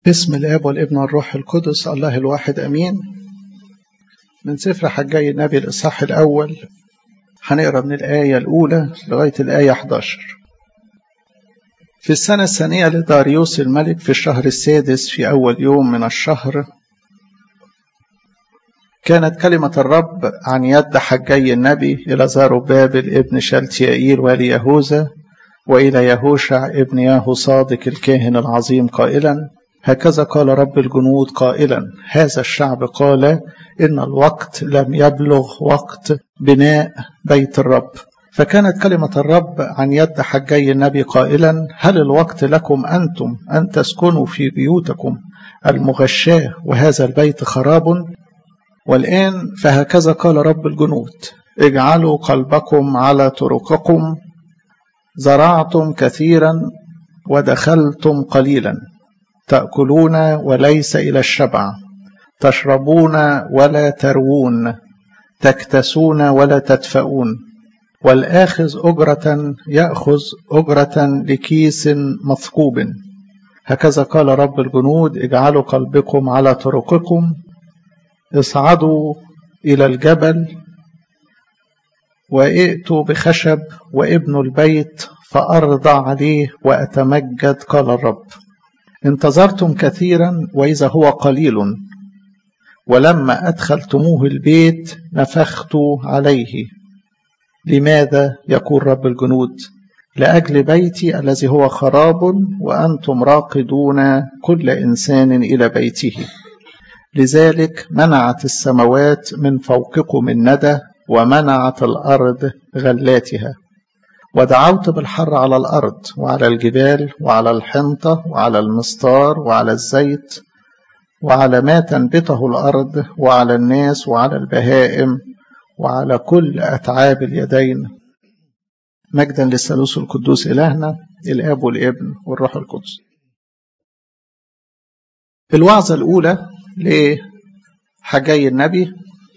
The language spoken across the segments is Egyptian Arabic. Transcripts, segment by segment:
باسم الاب والابن والروح القدس الله الواحد امين من سفر حجي النبي الاصحاح الاول هنقرا من الايه الاولى لغايه الايه 11 في السنه الثانيه لداريوس الملك في الشهر السادس في اول يوم من الشهر كانت كلمة الرب عن يد حجي النبي إلى زاروبابل ابن شلتيائيل والي يهوذا وإلى يهوشع ابن ياهو صادق الكاهن العظيم قائلا هكذا قال رب الجنود قائلا هذا الشعب قال إن الوقت لم يبلغ وقت بناء بيت الرب فكانت كلمة الرب عن يد حجي النبي قائلا هل الوقت لكم أنتم أن تسكنوا في بيوتكم المغشاة وهذا البيت خراب والآن فهكذا قال رب الجنود اجعلوا قلبكم على طرقكم زرعتم كثيرا ودخلتم قليلا تأكلون وليس إلى الشبع تشربون ولا تروون تكتسون ولا تدفؤون والآخذ أجرة يأخذ أجرة لكيس مثقوب هكذا قال رب الجنود اجعلوا قلبكم على طرقكم اصعدوا إلى الجبل وائتوا بخشب وابنوا البيت فأرضع عليه وأتمجد قال الرب انتظرتم كثيرا وإذا هو قليل ولما أدخلتموه البيت نفخت عليه لماذا يقول رب الجنود لأجل بيتي الذي هو خراب وأنتم راقدون كل إنسان إلى بيته لذلك منعت السماوات من فوقكم الندى ومنعت الأرض غلاتها ودعوت بالحر على الأرض وعلى الجبال وعلى الحنطة وعلى المستار وعلى الزيت وعلى ما تنبته الأرض وعلى الناس وعلى البهائم وعلى كل أتعاب اليدين مجدا للثالوث القدوس إلهنا الآب والابن والروح القدس الوعظة الأولى لحجي النبي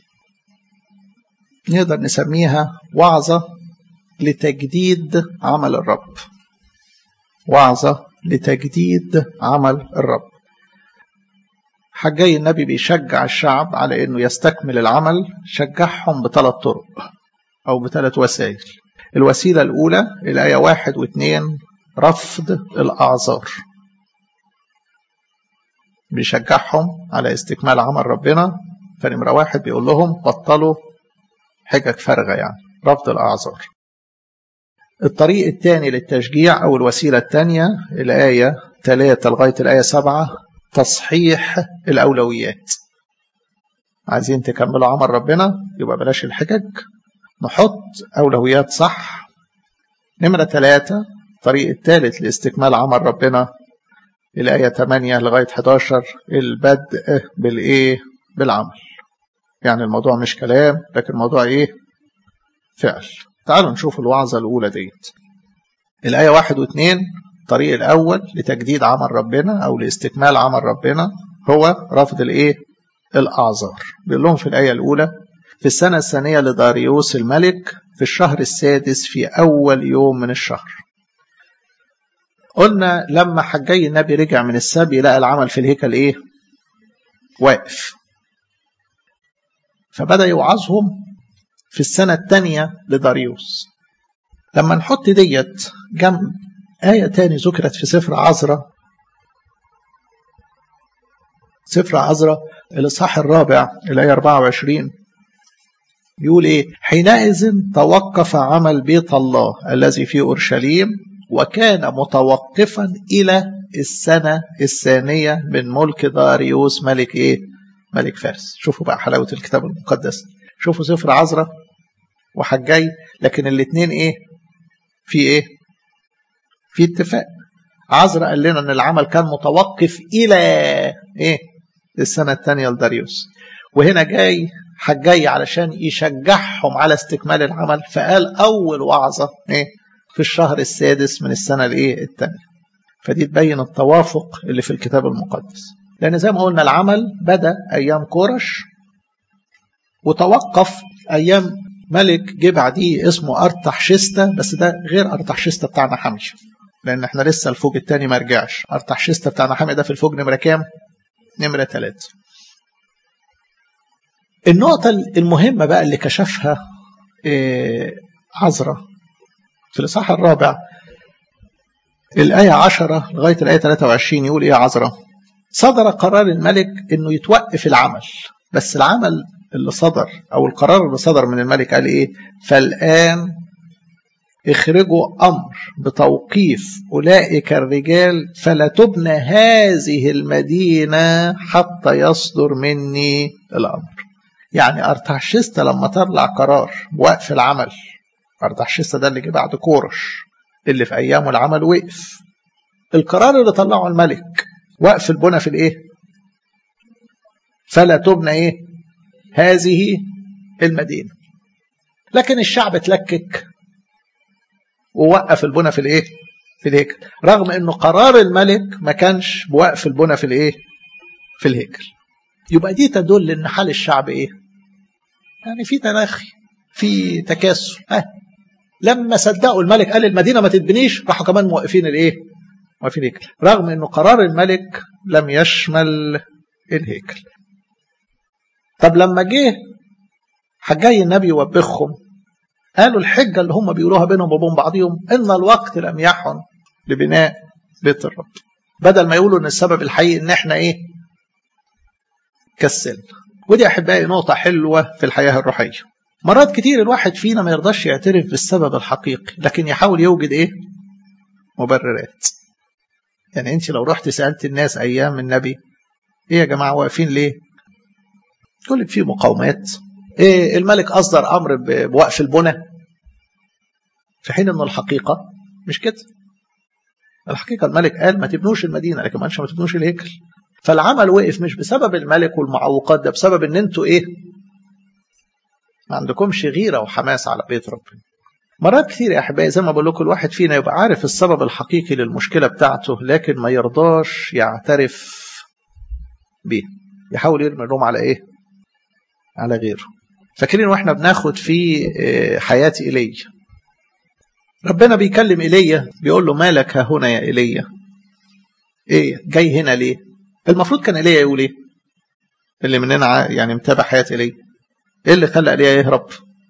نقدر نسميها وعظة لتجديد عمل الرب وعظة لتجديد عمل الرب حجي النبي بيشجع الشعب على انه يستكمل العمل شجعهم بثلاث طرق او بثلاث وسائل الوسيلة الأولى الآية واحد واثنين رفض الأعذار بيشجعهم على استكمال عمل ربنا فنمرة واحد بيقول لهم بطلوا حجج فارغة يعني رفض الأعذار الطريق الثاني للتشجيع أو الوسيلة الثانية الآية 3 لغاية الآية 7 تصحيح الأولويات عايزين تكملوا عمل ربنا يبقى بلاش الحجج نحط أولويات صح نمرة ثلاثة الطريق الثالث لاستكمال عمل ربنا الآية 8 لغاية 11 البدء بالإيه؟ بالعمل يعني الموضوع مش كلام لكن الموضوع إيه؟ فعل تعالوا نشوف الوعظة الأولى ديت الآية واحد واثنين الطريق الأول لتجديد عمل ربنا أو لاستكمال عمل ربنا هو رفض الإيه؟ الأعذار بيقول لهم في الآية الأولى في السنة الثانية لداريوس الملك في الشهر السادس في أول يوم من الشهر قلنا لما حجي النبي رجع من السبي لقى العمل في الهيكل إيه؟ واقف فبدأ يوعظهم في السنة الثانية لداريوس لما نحط ديت جنب آية تاني ذكرت في سفر عزرة سفر عزرة الإصحاح الرابع الآية 24 يقول إيه حينئذ توقف عمل بيت الله الذي في أورشليم وكان متوقفا إلى السنة الثانية من ملك داريوس ملك إيه ملك فارس شوفوا بقى حلاوة الكتاب المقدس شوفوا سفر عزرة وحجاي لكن الاثنين ايه في ايه في اتفاق عزرة قال لنا ان العمل كان متوقف الى ايه السنة الثانية لداريوس وهنا جاي حجاي علشان يشجعهم على استكمال العمل فقال اول وعظة ايه في الشهر السادس من السنة الايه الثانية فدي تبين التوافق اللي في الكتاب المقدس لان زي ما قلنا العمل بدا ايام كورش وتوقف ايام ملك جه بعديه اسمه ارتحشستا بس ده غير ارتحشستا بتاعنا حمشة لان احنا لسه الفوج الثاني ما رجعش ارتحشستا بتاع نحامي ده في الفوج نمره كام نمره ثلاثة النقطة المهمة بقى اللي كشفها عزرة في الإصحاح الرابع الآية 10 لغاية الآية 23 يقول إيه عزرة صدر قرار الملك إنه يتوقف العمل بس العمل اللي صدر أو القرار اللي صدر من الملك قال إيه فالآن اخرجوا أمر بتوقيف أولئك الرجال فلا تبنى هذه المدينة حتى يصدر مني الأمر يعني أرتحشستا لما طلع قرار بوقف العمل أرتحشستا ده اللي جه بعد كورش اللي في أيامه العمل وقف القرار اللي طلعه الملك وقف البنى في الإيه فلا تبنى إيه هذه المدينة لكن الشعب اتلكك ووقف البنى في الايه في الهيكل رغم انه قرار الملك ما كانش بوقف البنى في الايه في الهيكل يبقى دي تدل ان حال الشعب ايه يعني في تناخي في تكاسل ها لما صدقوا الملك قال المدينه ما تتبنيش راحوا كمان موقفين الايه موقفين الهيكل رغم انه قرار الملك لم يشمل الهيكل طب لما جه حجاي النبي يوبخهم قالوا الحجة اللي هم بيقولوها بينهم وبين بعضهم إن الوقت لم يحن لبناء بيت الرب بدل ما يقولوا إن السبب الحقيقي إن إحنا إيه كسلنا ودي أحبائي نقطة حلوة في الحياة الروحية مرات كتير الواحد فينا ما يرضاش يعترف بالسبب الحقيقي لكن يحاول يوجد إيه مبررات يعني أنت لو رحت سألت الناس أيام النبي إيه يا جماعة واقفين ليه يقول لك في مقاومات إيه الملك أصدر أمر بوقف البنى في حين أن الحقيقة مش كده الحقيقة الملك قال ما تبنوش المدينة لكن ما قالش ما تبنوش الهيكل فالعمل وقف مش بسبب الملك والمعوقات ده بسبب ان انتوا ايه ما عندكمش غيرة وحماس على بيت ربنا مرات كتير يا احبائي زي ما بقول لكم الواحد فينا يبقى عارف السبب الحقيقي للمشكلة بتاعته لكن ما يرضاش يعترف بيه يحاول يرمي اللوم على ايه على غيره فاكرين واحنا بناخد في حياة ايليا ربنا بيكلم ايليا بيقول له مالك ها هنا يا ايليا ايه جاي هنا ليه المفروض كان ايليا يقول ايه اللي مننا يعني متابع حياة ايليا ايه اللي خلى ايليا يهرب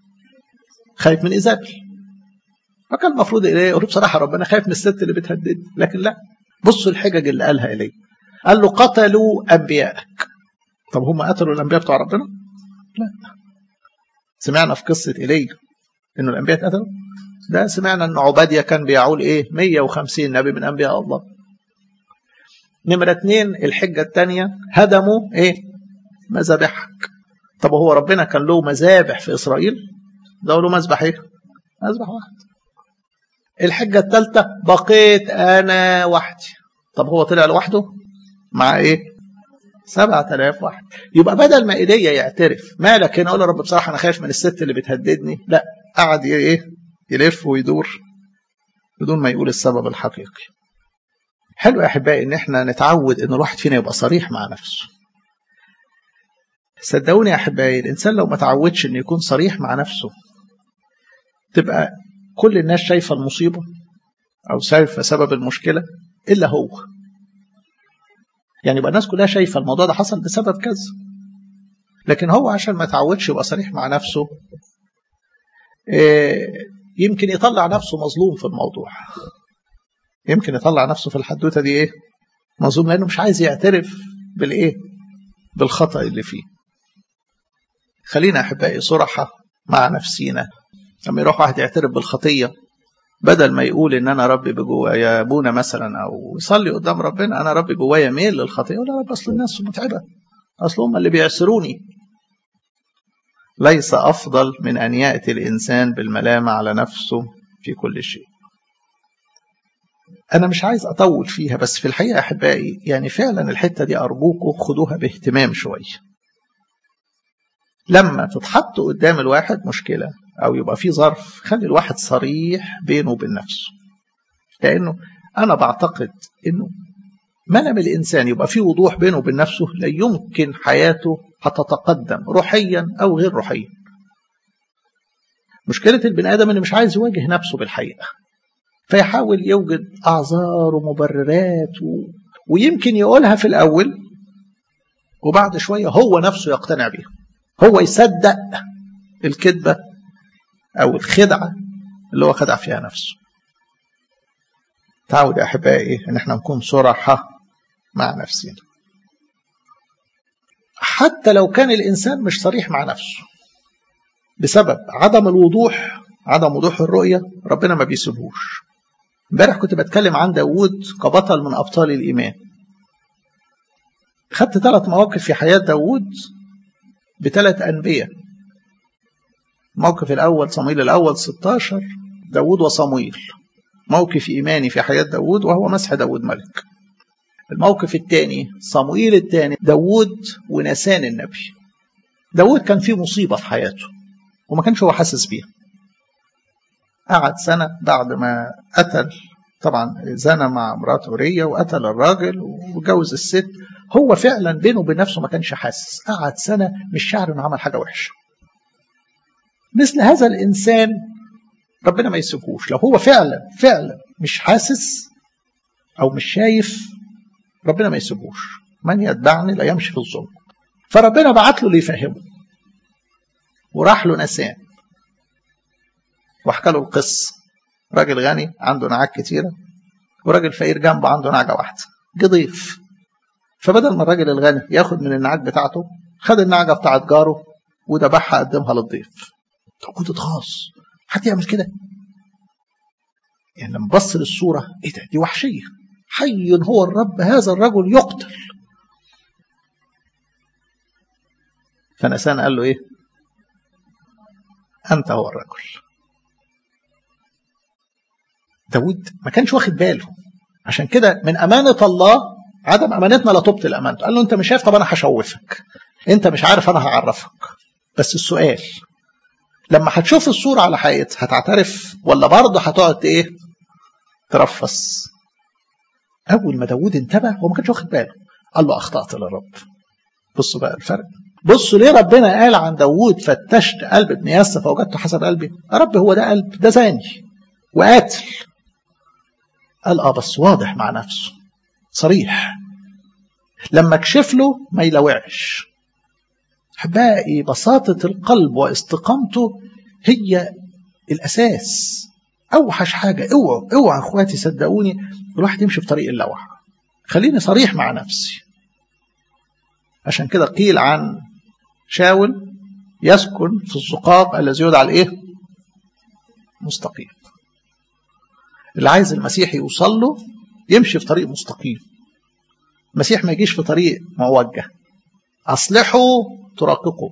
خايف من ايزابل فكان المفروض ايليا يقول بصراحة ربنا خايف من الست اللي بتهدد لكن لا بصوا الحجج اللي قالها ايليا قال له قتلوا انبيائك طب هم قتلوا الانبياء بتوع ربنا لا سمعنا في قصة ايليا انه الانبياء اتقتلوا ده سمعنا ان عبادية كان بيعول ايه 150 نبي من انبياء الله نمرة اتنين الحجة التانية هدموا ايه مذابحك طب هو ربنا كان له مذابح في اسرائيل ده له مذبح ايه مذبح واحد الحجة التالتة بقيت انا وحدي طب هو طلع لوحده مع ايه سبعة آلاف واحد يبقى بدل ما ايديا يعترف مالك هنا اقول يا رب بصراحة انا خايف من الست اللي بتهددني لا قعد ايه يلف ويدور بدون ما يقول السبب الحقيقي حلو يا احبائي ان احنا نتعود ان الواحد فينا يبقى صريح مع نفسه صدقوني يا احبائي الانسان لو ما تعودش انه يكون صريح مع نفسه تبقى كل الناس شايفه المصيبه او شايفه سبب المشكله الا هو يعني يبقى الناس كلها شايفه الموضوع ده حصل بسبب كذا لكن هو عشان ما تعودش يبقى صريح مع نفسه يمكن يطلع نفسه مظلوم في الموضوع يمكن يطلع نفسه في الحدوته دي ايه مظلوم لانه مش عايز يعترف بالايه بالخطا اللي فيه خلينا احبائي صرحة مع نفسينا لما يروح واحد يعترف بالخطيه بدل ما يقول ان انا ربي بجوايا ابونا مثلا او يصلي قدام ربنا انا ربي جوايا ميل للخطيه يقول لا اصل الناس متعبه اصل هم اللي بيعسروني ليس افضل من ان ياتي الانسان بالملامه على نفسه في كل شيء أنا مش عايز أطول فيها بس في الحقيقة أحبائي يعني فعلا الحتة دي أرجوكم خدوها باهتمام شوية لما تتحط قدام الواحد مشكلة أو يبقى في ظرف خلي الواحد صريح بينه وبين نفسه لأنه أنا بعتقد أنه ما لم الإنسان يبقى في وضوح بينه وبين نفسه لا يمكن حياته هتتقدم روحيا أو غير روحيا مشكلة البني آدم اللي مش عايز يواجه نفسه بالحقيقة فيحاول يوجد أعذار ومبررات و... ويمكن يقولها في الأول وبعد شوية هو نفسه يقتنع بيها هو يصدق الكذبة أو الخدعة اللي هو خدع فيها نفسه تعود يا أحبائي إن احنا نكون صراحة مع نفسنا حتى لو كان الإنسان مش صريح مع نفسه بسبب عدم الوضوح عدم وضوح الرؤية ربنا ما بيسيبهوش امبارح كنت بتكلم عن داوود كبطل من أبطال الإيمان خدت ثلاث مواقف في حياة داوود بثلاث أنبياء الموقف الأول صمويل الأول 16 داوود وصمويل موقف إيماني في حياة داوود وهو مسح داوود ملك الموقف الثاني صموئيل الثاني داوود ونسان النبي داوود كان في مصيبة في حياته وما كانش هو حاسس بيها قعد سنة بعد ما قتل طبعا زنى مع مرات أورية وقتل الراجل وجوز الست هو فعلا بينه وبين نفسه ما كانش حاسس قعد سنة مش شعر انه عمل حاجة وحشة مثل هذا الإنسان ربنا ما يسيبهوش لو هو فعلا فعلا مش حاسس أو مش شايف ربنا ما يسيبهوش من يتبعني لا يمشي في الظلم فربنا بعت له ليفهمه وراح له نسان وحكى له القصة راجل غني عنده نعاج كتيرة وراجل فقير جنبه عنده نعجة واحدة جه ضيف فبدل ما الراجل الغني ياخد من النعاج بتاعته خد النعجة بتاعت جاره وذبحها قدمها للضيف طب كنت اتغاظ حد يعمل كده يعني لما بص للصورة ايه ده دي وحشية حي هو الرب هذا الرجل يقتل فنسان قال له ايه انت هو الرجل داود ما كانش واخد باله عشان كده من امانه الله عدم امانتنا لا تبطل امانته قال له انت مش شايف طب انا هشوفك انت مش عارف انا هعرفك بس السؤال لما هتشوف الصوره على حقيقتها هتعترف ولا برضه هتقعد ايه ترفص اول ما داود انتبه هو ما كانش واخد باله قال له اخطات للرب بصوا بقى الفرق بصوا ليه ربنا قال عن داوود فتشت قلب ابن ياسة فوجدته حسب قلبي يا رب هو ده قلب ده زاني وقاتل قال اه بس واضح مع نفسه صريح لما اكشف له ما يلوعش احبائي بساطة القلب واستقامته هي الاساس اوحش حاجة اوعوا اوعوا اخواتي صدقوني الواحد يمشي في طريق اللوع خليني صريح مع نفسي عشان كده قيل عن شاول يسكن في الزقاق الذي يدعى الايه مستقيم اللي عايز المسيح يوصل له يمشي في طريق مستقيم المسيح ما يجيش في طريق موجه اصلحوا تراققوا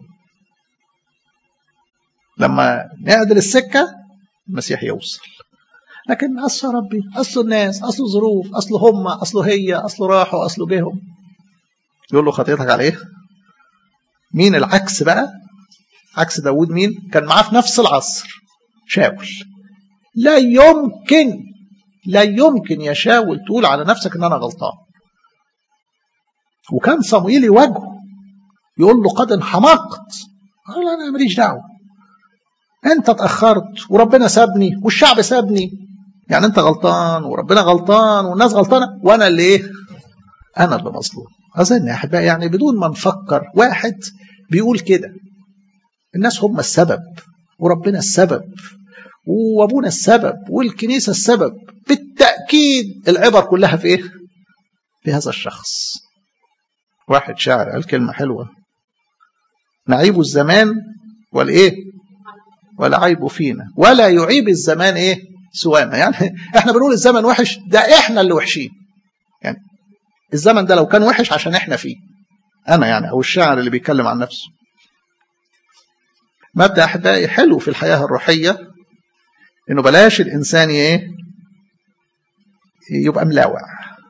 لما نعدل السكه المسيح يوصل لكن اصل ربي اصل الناس اصل ظروف اصل هم اصل هي اصل راحوا اصل جهم يقول له خطيتك على ايه مين العكس بقى عكس داود مين كان معاه في نفس العصر شاول لا يمكن لا يمكن يا شاول تقول على نفسك ان انا غلطان وكان صمويل يواجهه يقول له قد انحمقت قال انا ماليش دعوه انت اتاخرت وربنا سابني والشعب سابني يعني انت غلطان وربنا غلطان والناس غلطانه وانا اللي ايه انا اللي مظلوم اظن يا احبائي يعني بدون ما نفكر واحد بيقول كده الناس هم السبب وربنا السبب وابونا السبب والكنيسه السبب بالتاكيد العبر كلها في ايه في هذا الشخص واحد شاعر قال كلمه حلوه نعيب الزمان والايه ولا عيب فينا ولا يعيب الزمان ايه سوانا يعني احنا بنقول الزمن وحش ده احنا اللي وحشين يعني الزمن ده لو كان وحش عشان احنا فيه انا يعني او الشاعر اللي بيتكلم عن نفسه مبدا احبائي حلو في الحياه الروحيه انه بلاش الانسان ايه يبقى ملاوع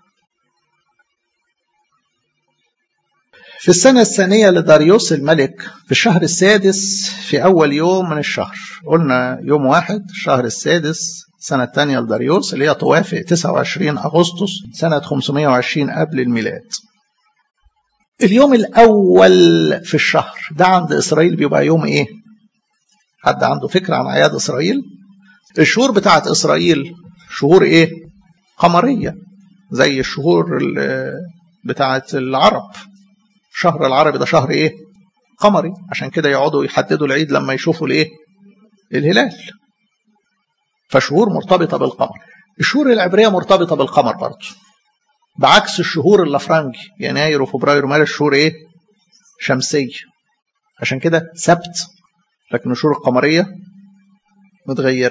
في السنة الثانية لداريوس الملك في الشهر السادس في أول يوم من الشهر قلنا يوم واحد الشهر السادس السنة الثانية لداريوس اللي هي توافق 29 أغسطس سنة 520 قبل الميلاد اليوم الأول في الشهر ده عند إسرائيل بيبقى يوم إيه؟ حد عنده فكرة عن أعياد إسرائيل؟ الشهور بتاعت إسرائيل شهور ايه قمرية زي الشهور بتاعة العرب شهر العربي ده شهر ايه قمري عشان كده يقعدوا يحددوا العيد لما يشوفوا الايه الهلال فشهور مرتبطة بالقمر الشهور العبرية مرتبطة بالقمر برضه بعكس الشهور اللافرنجي يناير وفبراير ومارس شهور ايه شمسية عشان كده سبت لكن الشهور القمرية متغيرة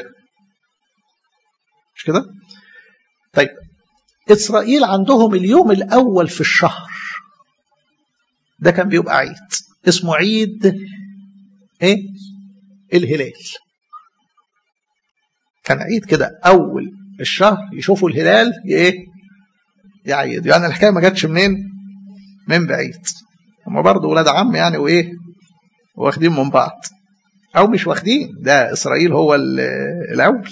مش كده طيب إسرائيل عندهم اليوم الأول في الشهر ده كان بيبقى عيد اسمه عيد ايه الهلال كان عيد كده اول الشهر يشوفوا الهلال ايه يعيد يعني الحكايه ما جاتش منين من بعيد هم برضه ولاد عم يعني وايه واخدين من بعض او مش واخدين ده اسرائيل هو الاول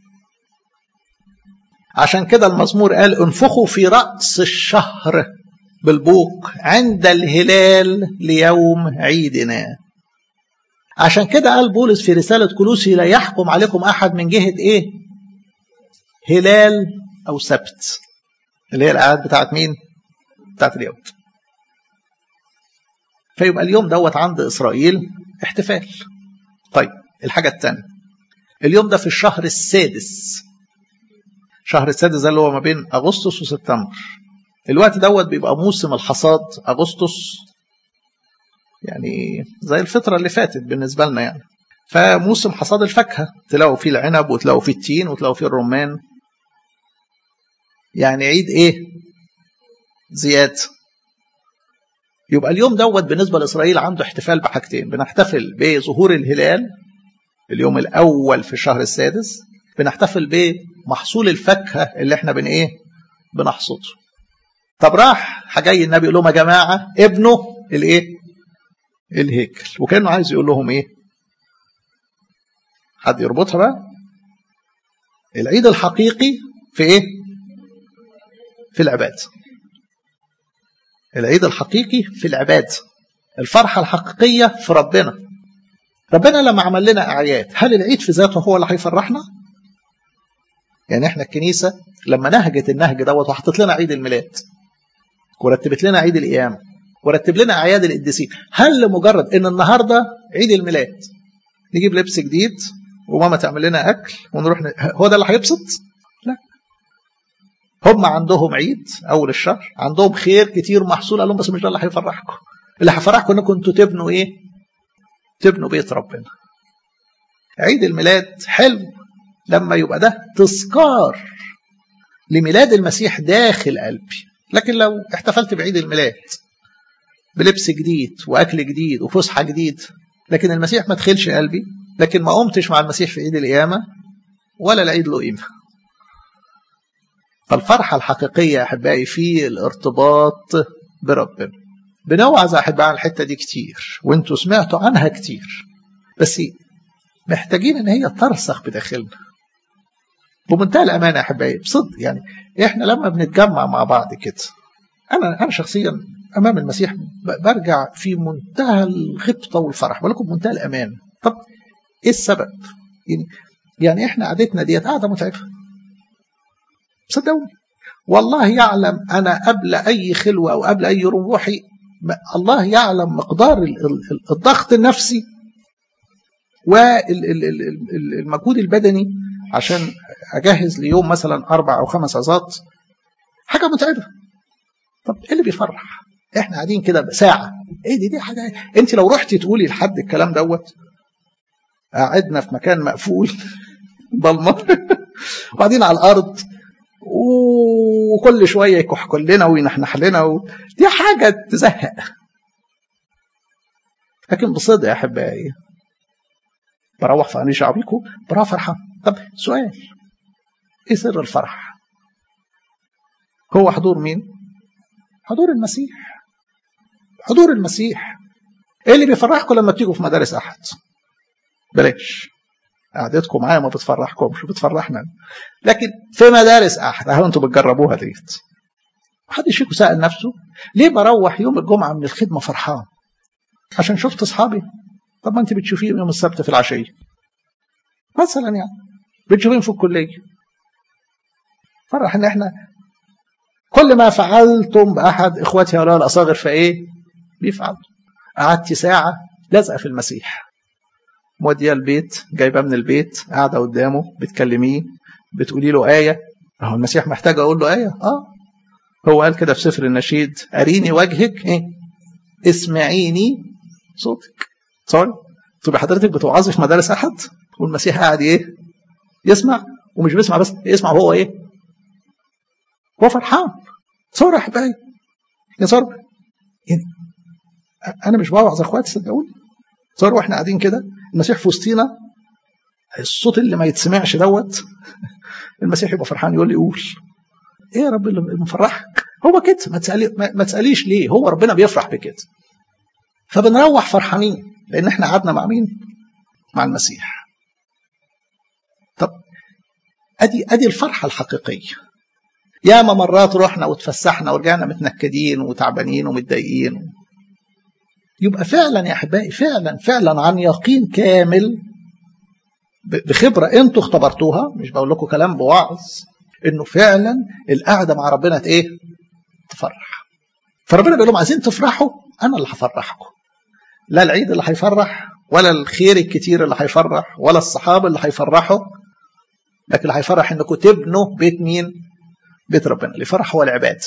عشان كده المزمور قال انفخوا في راس الشهر بالبوق عند الهلال ليوم عيدنا عشان كده قال بولس في رسالة كلوسي لا يحكم عليكم أحد من جهة إيه هلال أو سبت اللي هي الأعياد بتاعت مين بتاعت اليهود فيبقى اليوم دوت عند إسرائيل احتفال طيب الحاجة الثانية اليوم ده في الشهر السادس شهر السادس ده اللي هو ما بين أغسطس وسبتمبر الوقت دوت بيبقى موسم الحصاد أغسطس يعني زي الفترة اللي فاتت بالنسبة لنا يعني فموسم حصاد الفاكهة تلاقوا فيه العنب وتلاقوا فيه التين وتلاقوا فيه الرمان يعني عيد ايه زياد يبقى اليوم دوت بالنسبة لإسرائيل عنده احتفال بحاجتين بنحتفل بظهور الهلال اليوم الأول في الشهر السادس بنحتفل بمحصول الفاكهة اللي احنا بن ايه بنحصده طب راح جاي النبي يقول لهم يا جماعة ابنه الايه الهيكل وكانه عايز يقول لهم ايه حد يربطها بقى العيد الحقيقي في ايه في العباد العيد الحقيقي في العباد الفرحة الحقيقية في ربنا ربنا لما عمل لنا أعياد هل العيد في ذاته هو اللي هيفرحنا يعني احنا الكنيسة لما نهجت النهج دوت وحطت لنا عيد الميلاد ورتبت لنا عيد القيامة ورتب لنا أعياد القديسين هل لمجرد ان النهارده عيد الميلاد نجيب لبس جديد وماما تعمل لنا اكل ونروح ن... هو ده اللي هيبسط لا هم عندهم عيد اول الشهر عندهم خير كتير محصول قال لهم بس مش ده اللي هيفرحكم اللي هيفرحكم انكم انتوا تبنوا ايه تبنوا بيت ربنا عيد الميلاد حلو لما يبقى ده تذكار لميلاد المسيح داخل قلبي لكن لو احتفلت بعيد الميلاد بلبس جديد واكل جديد وفسحه جديد لكن المسيح ما دخلش قلبي لكن ما قمتش مع المسيح في عيد القيامه ولا العيد له قيمه فالفرحه الحقيقيه يا احبائي في الارتباط بربنا بنوعظ احبائي على الحته دي كتير وانتوا سمعتوا عنها كتير بس محتاجين ان هي ترسخ بداخلنا بمنتهى الامانه يا احبائي بصدق يعني احنا لما بنتجمع مع بعض كده انا انا شخصيا امام المسيح برجع في منتهى الغبطه والفرح بقول لكم منتهى الامان طب ايه السبب يعني يعني احنا قعدتنا ديت قاعده متعبه صدقوني والله يعلم انا قبل اي خلوه او قبل اي روحي الله يعلم مقدار الضغط النفسي والمجهود البدني عشان اجهز ليوم مثلا اربع او خمس عظات حاجه متعبه طب ايه اللي بيفرح احنا قاعدين كده ساعه ايه دي دي حاجه انت لو رحتي تقولي لحد الكلام دوت قعدنا في مكان مقفول ضلمه وبعدين على الارض وكل شويه يكح لنا وينحنح لنا و... دي حاجه تزهق لكن بصدق يا احبائي بروح في اني شعبيكم بروح فرحان طب سؤال ايه سر الفرح هو حضور مين حضور المسيح حضور المسيح ايه اللي بيفرحكم لما بتيجوا في مدارس احد بلاش قعدتكم معايا ما بتفرحكمش بتفرحنا لكن في مدارس احد اهو انتوا بتجربوها ديت محدش فيكم سأل نفسه ليه بروح يوم الجمعه من الخدمه فرحان عشان شفت اصحابي طب ما انت بتشوفيهم يوم السبت في العشيه مثلا يعني بتشوفيهم في الكليه فرح ان احنا كل ما فعلتم باحد اخواتي هؤلاء الاصاغر فايه بيفعل قعدت ساعه لازقه في المسيح موديه البيت جايباه من البيت قاعده قدامه بتكلميه بتقولي له ايه هو المسيح محتاج اقول له ايه اه هو قال كده في سفر النشيد اريني وجهك ايه اسمعيني صوتك سوري تبقى حضرتك بتوعظي في مدارس احد والمسيح قاعد ايه يسمع ومش بيسمع بس يسمع وهو ايه هو فرحان صور احبائي يا صور يعني انا مش بوعظ اخواتي صدقوني صور واحنا قاعدين كده المسيح في وسطينا الصوت اللي ما يتسمعش دوت المسيح يبقى فرحان يقول لي قول ايه يا رب اللي مفرحك هو كده ما, تسألي ما تساليش ليه هو ربنا بيفرح بكده فبنروح فرحانين لان احنا قعدنا مع مين مع المسيح طب ادي ادي الفرحه الحقيقيه ياما مرات رحنا وتفسحنا ورجعنا متنكدين وتعبانين ومتضايقين يبقى فعلا يا احبائي فعلا فعلا عن يقين كامل بخبره انتوا اختبرتوها مش بقول لكم كلام بوعظ انه فعلا القعده مع ربنا ايه تفرح فربنا بيقول لهم عايزين تفرحوا انا اللي هفرحكم لا العيد اللي هيفرح ولا الخير الكتير اللي هيفرح ولا الصحابه اللي هيفرحوا لكن اللي هيفرح انكم تبنوا بيت مين بيت ربنا اللي يفرح هو العباد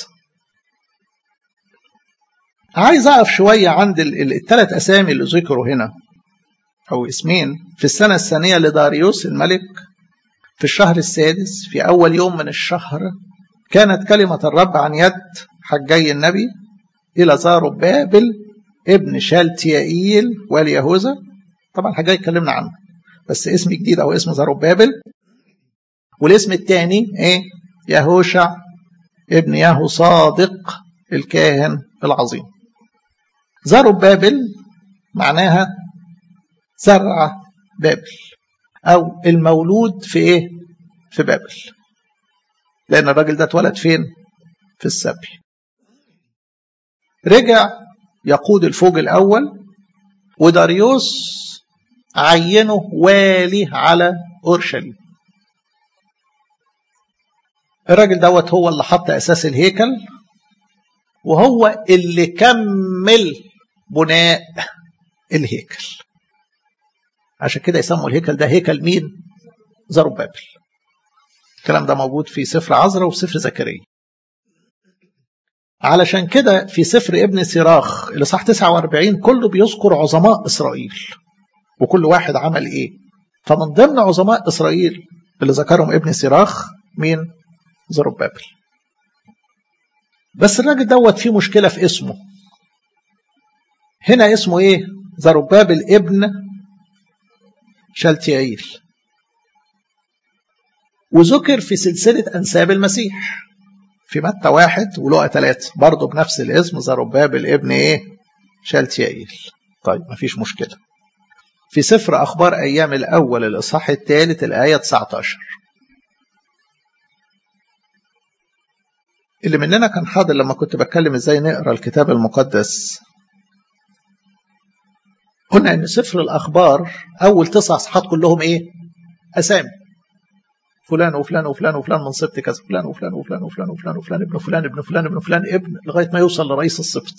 عايز اقف شويه عند الثلاث اسامي اللي ذكروا هنا او اسمين في السنه الثانيه لداريوس الملك في الشهر السادس في اول يوم من الشهر كانت كلمه الرب عن يد حجي النبي الى زاربابل ابن شالتيائيل والي يهوذا طبعا حجاي اتكلمنا عنه بس اسم جديد او اسم زاربابل والاسم الثاني ايه يهوشع ابن يهو صادق الكاهن العظيم زربابل معناها زرع بابل او المولود في ايه في بابل لان الراجل ده اتولد فين في السبي رجع يقود الفوج الاول وداريوس عينه والي على اورشليم الراجل دوت هو اللي حط اساس الهيكل وهو اللي كمل بناء الهيكل عشان كده يسموا الهيكل ده هيكل مين زربابل الكلام ده موجود في سفر عزرا وفي سفر زكريا علشان كده في سفر ابن سراخ اللي صح 49 كله بيذكر عظماء اسرائيل وكل واحد عمل ايه فمن ضمن عظماء اسرائيل اللي ذكرهم ابن سراخ مين زربابل بس الراجل دوت فيه مشكله في اسمه هنا اسمه ايه زربابل ابن شالتيائيل وذكر في سلسلة أنساب المسيح في متى واحد ولقى ثلاثة برضه بنفس الاسم زربابل ابن ايه شالتيائيل طيب مفيش مشكلة في سفر أخبار أيام الأول الإصحاح الثالث الآية 19 اللي مننا كان حاضر لما كنت بتكلم ازاي نقرا الكتاب المقدس قلنا ان سفر الاخبار اول تسع اصحاحات كلهم ايه اسامي فلان وفلان وفلان وفلان من سبط كذا فلان وفلان وفلان وفلان وفلان وفلان ابن فلان ابن فلان ابن فلان ابن لغايه ما يوصل لرئيس السبط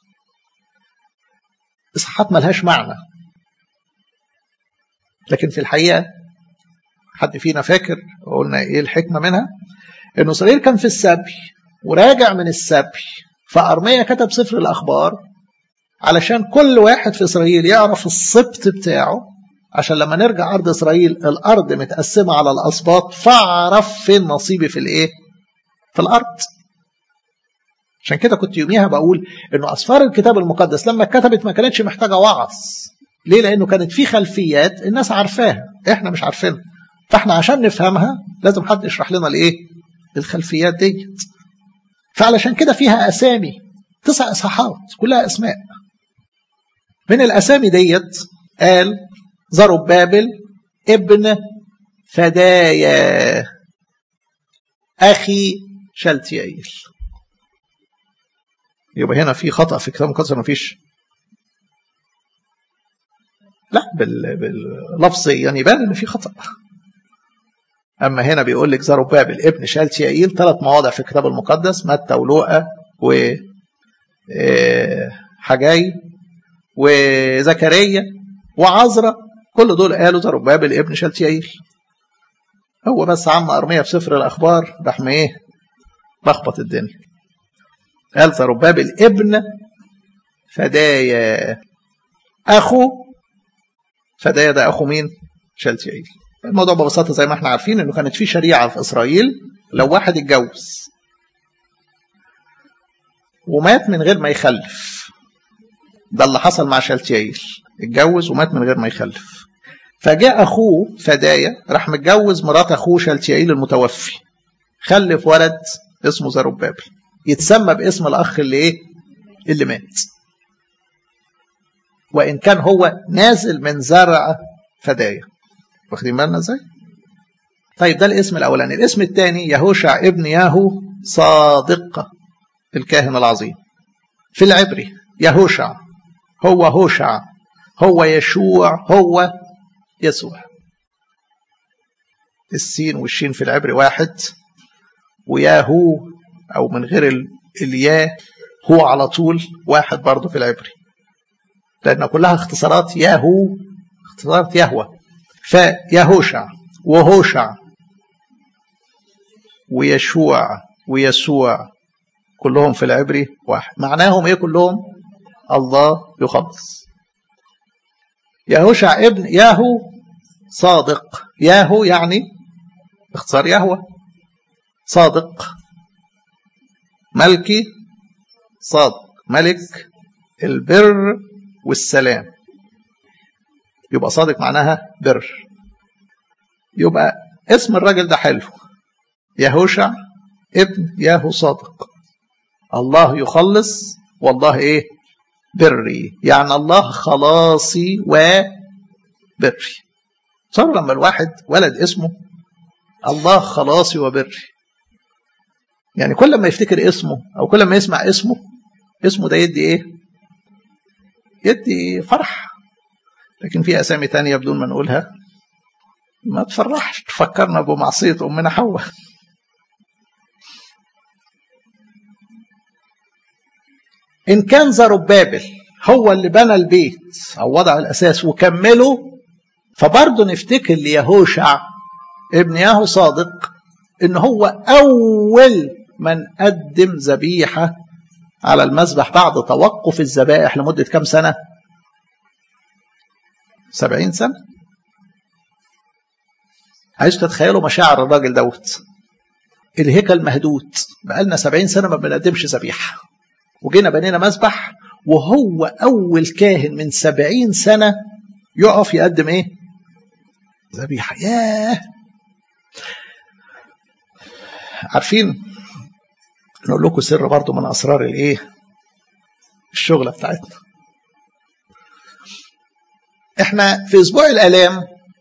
اصحاحات ملهاش معنى لكن في الحقيقه حد فينا فاكر قلنا ايه الحكمه منها انه اسرائيل كان في السبي وراجع من السبي فارميا كتب سفر الاخبار علشان كل واحد في اسرائيل يعرف السبط بتاعه عشان لما نرجع ارض اسرائيل الارض متقسمه على الاسباط فاعرف فين نصيبي في الايه في الارض عشان كده كنت يوميها بقول انه اسفار الكتاب المقدس لما اتكتبت ما كانتش محتاجه وعظ ليه لانه كانت في خلفيات الناس عارفاها احنا مش عارفينها فاحنا عشان نفهمها لازم حد يشرح لنا الايه الخلفيات ديت فعلشان كده فيها اسامي تسع اصحاحات كلها اسماء من الاسامي ديت قال زربابل ابن فدايا اخي شلتيائيل يبقى هنا في خطا في الكتاب المقدس ما فيش لا باللفظ يعني يبان ان في خطا أما هنا بيقول لك زربابل ابن شالتيائيل ثلاث مواضع في الكتاب المقدس متى ولوقا و حجاي وزكريا وعزرا كل دول قالوا زربابل ابن شالتيائيل هو بس عم أرمية في سفر الأخبار راح ايه لخبط الدنيا قال زربابل ابن فدايا أخو فدايا ده أخو مين؟ شالتيائيل الموضوع ببساطة زي ما احنا عارفين انه كانت في شريعة في اسرائيل لو واحد اتجوز ومات من غير ما يخلف ده اللي حصل مع شالتيائيل اتجوز ومات من غير ما يخلف فجاء اخوه فدايا راح متجوز مرات اخوه شالتيائيل المتوفي خلف ولد اسمه زربابل يتسمى باسم الاخ اللي ايه اللي مات وان كان هو نازل من زرع فدايا واخدين بالنا ازاي طيب ده الاسم الاولاني الاسم الثاني يهوشع ابن ياهو صادق الكاهن العظيم في العبري يهوشع هو هوشع هو يشوع هو يسوع السين والشين في العبري واحد وياهو او من غير الياء هو على طول واحد برضه في العبري لان كلها اختصارات ياهو اختصارات يهوى فيهوشع وهوشع ويشوع ويسوع كلهم في العبري واحد معناهم ايه كلهم الله يخلص يهوشع ابن ياهو صادق ياهو يعني اختصار يهوى صادق ملكي صادق ملك البر والسلام يبقى صادق معناها بر يبقى اسم الراجل ده حلو يهوشع ابن ياهو صادق الله يخلص والله ايه بري يعني الله خلاصي وبري صار لما الواحد ولد اسمه الله خلاصي وبري يعني كل ما يفتكر اسمه او كل ما يسمع اسمه اسمه ده يدي ايه يدي فرح لكن في اسامي تانية بدون ما نقولها ما تفرحش تفكرنا بمعصية أمنا حواء إن كان زربابل هو اللي بنى البيت أو وضع الأساس وكمله فبرضه نفتكر ليهوشع ابن ياهو صادق إن هو أول من قدم ذبيحة على المذبح بعد توقف الذبائح لمدة كم سنة؟ سبعين سنة عايز تتخيلوا مشاعر الراجل دوت الهيكل مهدود بقالنا سبعين سنة ما بنقدمش ذبيحة وجينا بنينا مذبح وهو أول كاهن من سبعين سنة يقف يقدم إيه؟ ذبيحة ياه عارفين نقول لكم سر برضو من أسرار الإيه؟ الشغلة بتاعتنا احنا في أسبوع الآلام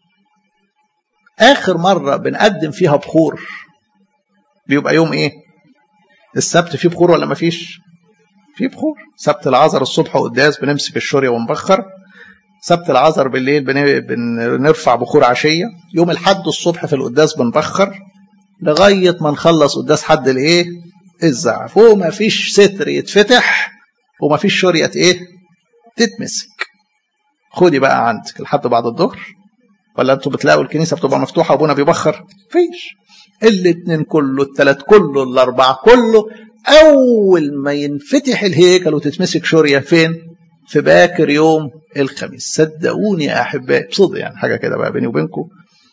آخر مرة بنقدم فيها بخور بيبقى يوم إيه؟ السبت فيه بخور ولا مفيش؟ فيه بخور سبت العذر الصبح قداس بنمسك الشورية ونبخر سبت العذر بالليل بنرفع بخور عشية يوم الحد الصبح في القداس بنبخر لغاية ما نخلص قداس حد الإيه؟ الزعف ومفيش ستر يتفتح ومفيش شورية إيه؟ تتمسك خدي بقى عندك لحد بعد الظهر ولا انتوا بتلاقوا الكنيسه بتبقى مفتوحه وابونا بيبخر فيش الاثنين كله الثلاث كله الاربعه كله اول ما ينفتح الهيكل وتتمسك شوريه فين في باكر يوم الخميس صدقوني يا احبائي بصدق يعني حاجه كده بقى بيني وبينكم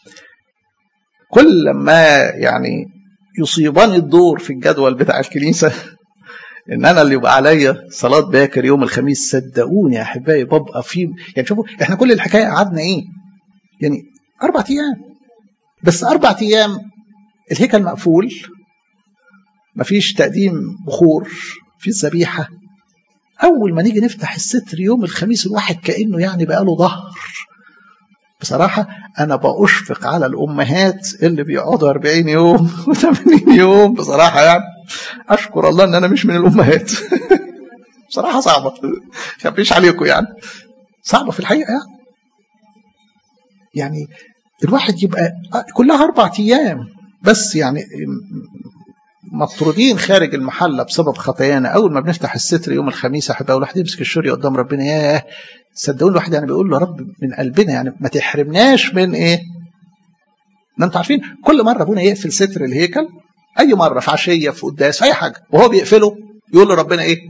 كل ما يعني يصيبني الدور في الجدول بتاع الكنيسه ان انا اللي يبقى عليا صلاه باكر يوم الخميس صدقوني يا احبائي ببقى في يعني شوفوا احنا كل الحكايه قعدنا ايه يعني أربع أيام بس أربع أيام الهيكل مقفول مفيش تقديم بخور في الذبيحة أول ما نيجي نفتح الستر يوم الخميس الواحد كأنه يعني بقاله ظهر بصراحة أنا بأشفق على الأمهات اللي بيقعدوا 40 يوم و80 يوم بصراحة يعني أشكر الله إن أنا مش من الأمهات بصراحة صعبة خبيش عليكم يعني صعبة في الحقيقة يعني يعني الواحد يبقى كلها اربع ايام بس يعني مطرودين خارج المحله بسبب خطايانا اول ما بنفتح الستر يوم الخميس احب الواحد يمسك الشوري قدام ربنا ياه صدقوني الواحد يعني بيقول له رب من قلبنا يعني ما تحرمناش من ايه ما انتوا عارفين كل مره ابونا يقفل ستر الهيكل اي مره في عشيه في قداس في اي حاجه وهو بيقفله يقول له ربنا ايه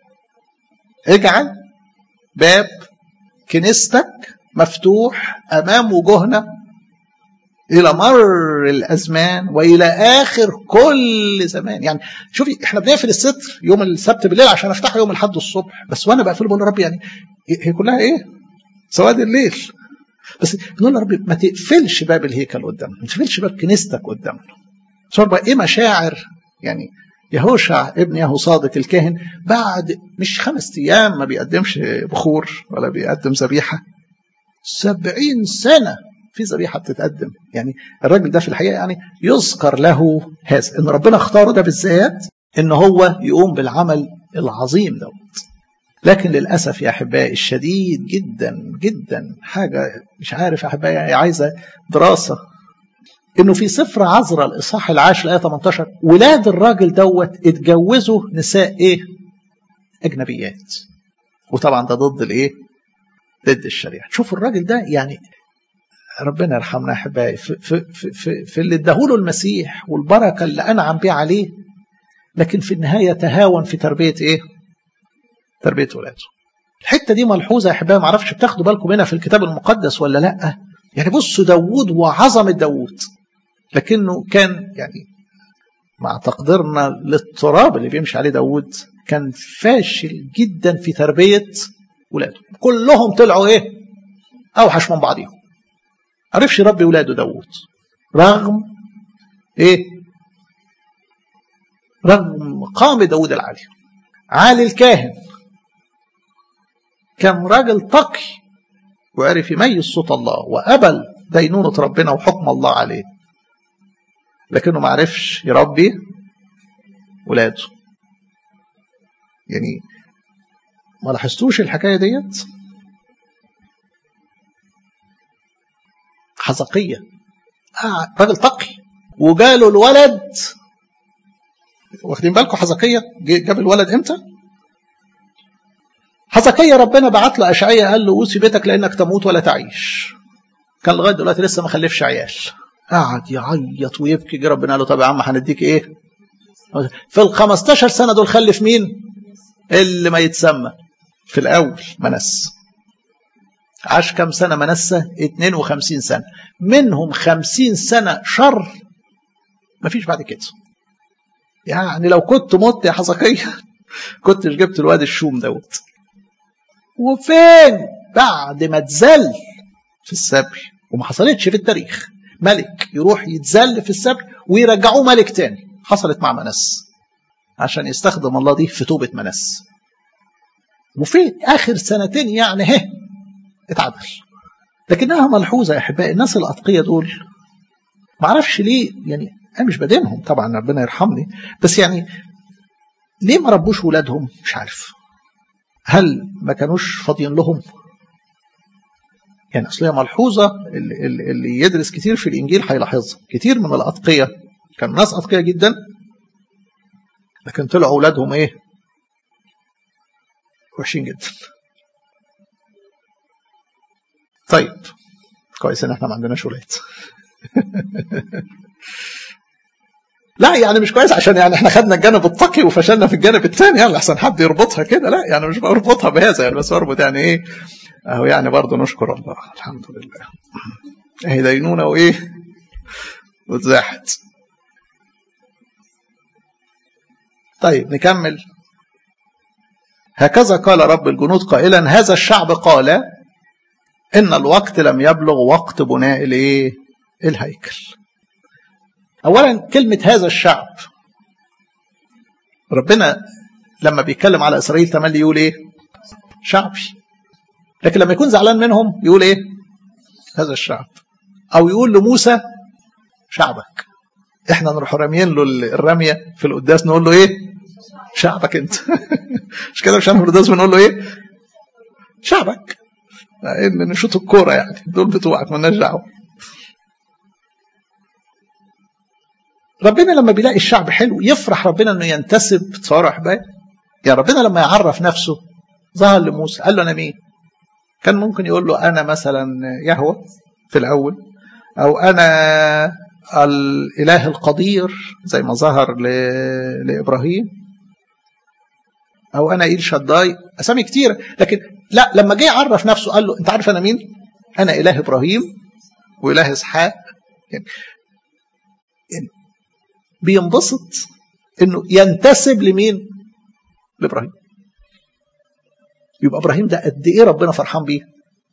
اجعل باب كنيستك مفتوح امام وجوهنا الى مر الازمان والى اخر كل زمان يعني شوفي احنا بنقفل الستر يوم السبت بالليل عشان افتحه يوم الاحد الصبح بس وانا بقفله بقول رب يعني هي كلها ايه سواد الليل بس نقول يا رب ما تقفلش باب الهيكل قدامنا ما تقفلش باب كنيستك قدامنا صار بقى ايه مشاعر يعني يهوشع ابن يهو صادق الكاهن بعد مش خمس ايام ما بيقدمش بخور ولا بيقدم ذبيحه سبعين سنه في ذبيحه بتتقدم يعني الراجل ده في الحقيقه يعني يذكر له هذا ان ربنا اختاره ده بالذات ان هو يقوم بالعمل العظيم دوت لكن للاسف يا احبائي الشديد جدا جدا حاجه مش عارف يا احبائي عايزه دراسه انه في سفر عذراء الاصحاح العاشر الايه 18 ولاد الراجل دوت اتجوزوا نساء ايه؟ اجنبيات وطبعا ده ضد الايه؟ ضد الشريعه شوف الراجل ده يعني ربنا يرحمنا احبائي في, في, في, في, في اللي اداهوله المسيح والبركه اللي انعم بيه عليه لكن في النهايه تهاون في تربيه ايه؟ تربيه ولاده. الحته دي ملحوظه يا احبائي ما اعرفش بتاخدوا بالكم منها في الكتاب المقدس ولا لا؟ يعني بصوا داوود وعظمه داوود لكنه كان يعني مع تقديرنا للتراب اللي بيمشي عليه داوود كان فاشل جدا في تربيه ولاده كلهم طلعوا ايه؟ اوحش من بعضهم عرفش يربي ولاده داوود رغم ايه رغم مقام داوود العالي عالي الكاهن كان راجل تقي وعرف يميز صوت الله وقبل دينونة ربنا وحكم الله عليه لكنه ما عرفش يربي ولاده يعني ما لاحظتوش الحكايه ديت حزقية آه راجل تقي وجاله الولد واخدين بالكم حزقية جاب الولد امتى حزقية ربنا بعت له أشعية قال له أوصي بيتك لأنك تموت ولا تعيش كان لغاية دلوقتي لسه ما خلفش عيال قعد يعيط ويبكي جه ربنا قال له طب يا عم هنديك ايه في ال 15 سنة دول خلف مين اللي ما يتسمى في الأول منس عاش كم سنة منسة 52 سنة منهم 50 سنة شر مفيش بعد كده يعني لو كنت مت يا حزقية كنتش جبت الواد الشوم دوت وفين بعد ما اتذل في السبي وما حصلتش في التاريخ ملك يروح يتذل في السبي ويرجعوه ملك تاني حصلت مع منس عشان يستخدم الله دي في توبة منس وفي آخر سنتين يعني هه اتعدل لكنها ملحوظة يا أحبائي الناس الأتقية دول ما اعرفش ليه يعني أنا مش بدينهم طبعا ربنا يرحمني بس يعني ليه ما ربوش ولادهم مش عارف هل ما كانوش فاضيين لهم يعني أصل هي ملحوظة اللي, اللي يدرس كتير في الإنجيل هيلاحظها كتير من الأتقية كانوا ناس أتقية جدا لكن طلعوا أولادهم إيه وحشين جدا طيب كويس ان احنا ما عندناش ولاد لا يعني مش كويس عشان يعني احنا خدنا الجانب التقي وفشلنا في الجانب الثاني يعني احسن حد يربطها كده لا يعني مش بربطها بهذا يعني بس بربط يعني ايه اهو يعني برضه نشكر الله الحمد لله اهي دينونه وايه واتزاحت طيب نكمل هكذا قال رب الجنود قائلا هذا الشعب قال ان الوقت لم يبلغ وقت بناء الايه الهيكل اولا كلمه هذا الشعب ربنا لما بيتكلم على اسرائيل تملي يقول ايه شعبي لكن لما يكون زعلان منهم يقول ايه هذا الشعب او يقول لموسى شعبك احنا نروح راميين له الرميه في القداس نقول له ايه شعبك انت مش كده مش احنا في القداس بنقول له ايه شعبك ان نشوط الكوره يعني دول بتوعك مالناش دعوه ربنا لما بيلاقي الشعب حلو يفرح ربنا انه ينتسب تصوروا يا احبائي يعني ربنا لما يعرف نفسه ظهر لموسى قال له انا مين كان ممكن يقول له انا مثلا يهوى في الاول او انا الاله القدير زي ما ظهر ل... لابراهيم او انا ايل شداي اسامي كتيره لكن لا لما جه يعرف نفسه قال له انت عارف انا مين انا اله ابراهيم واله اسحاق يعني, يعني بينبسط انه ينتسب لمين لابراهيم يبقى ابراهيم ده قد ايه ربنا فرحان بيه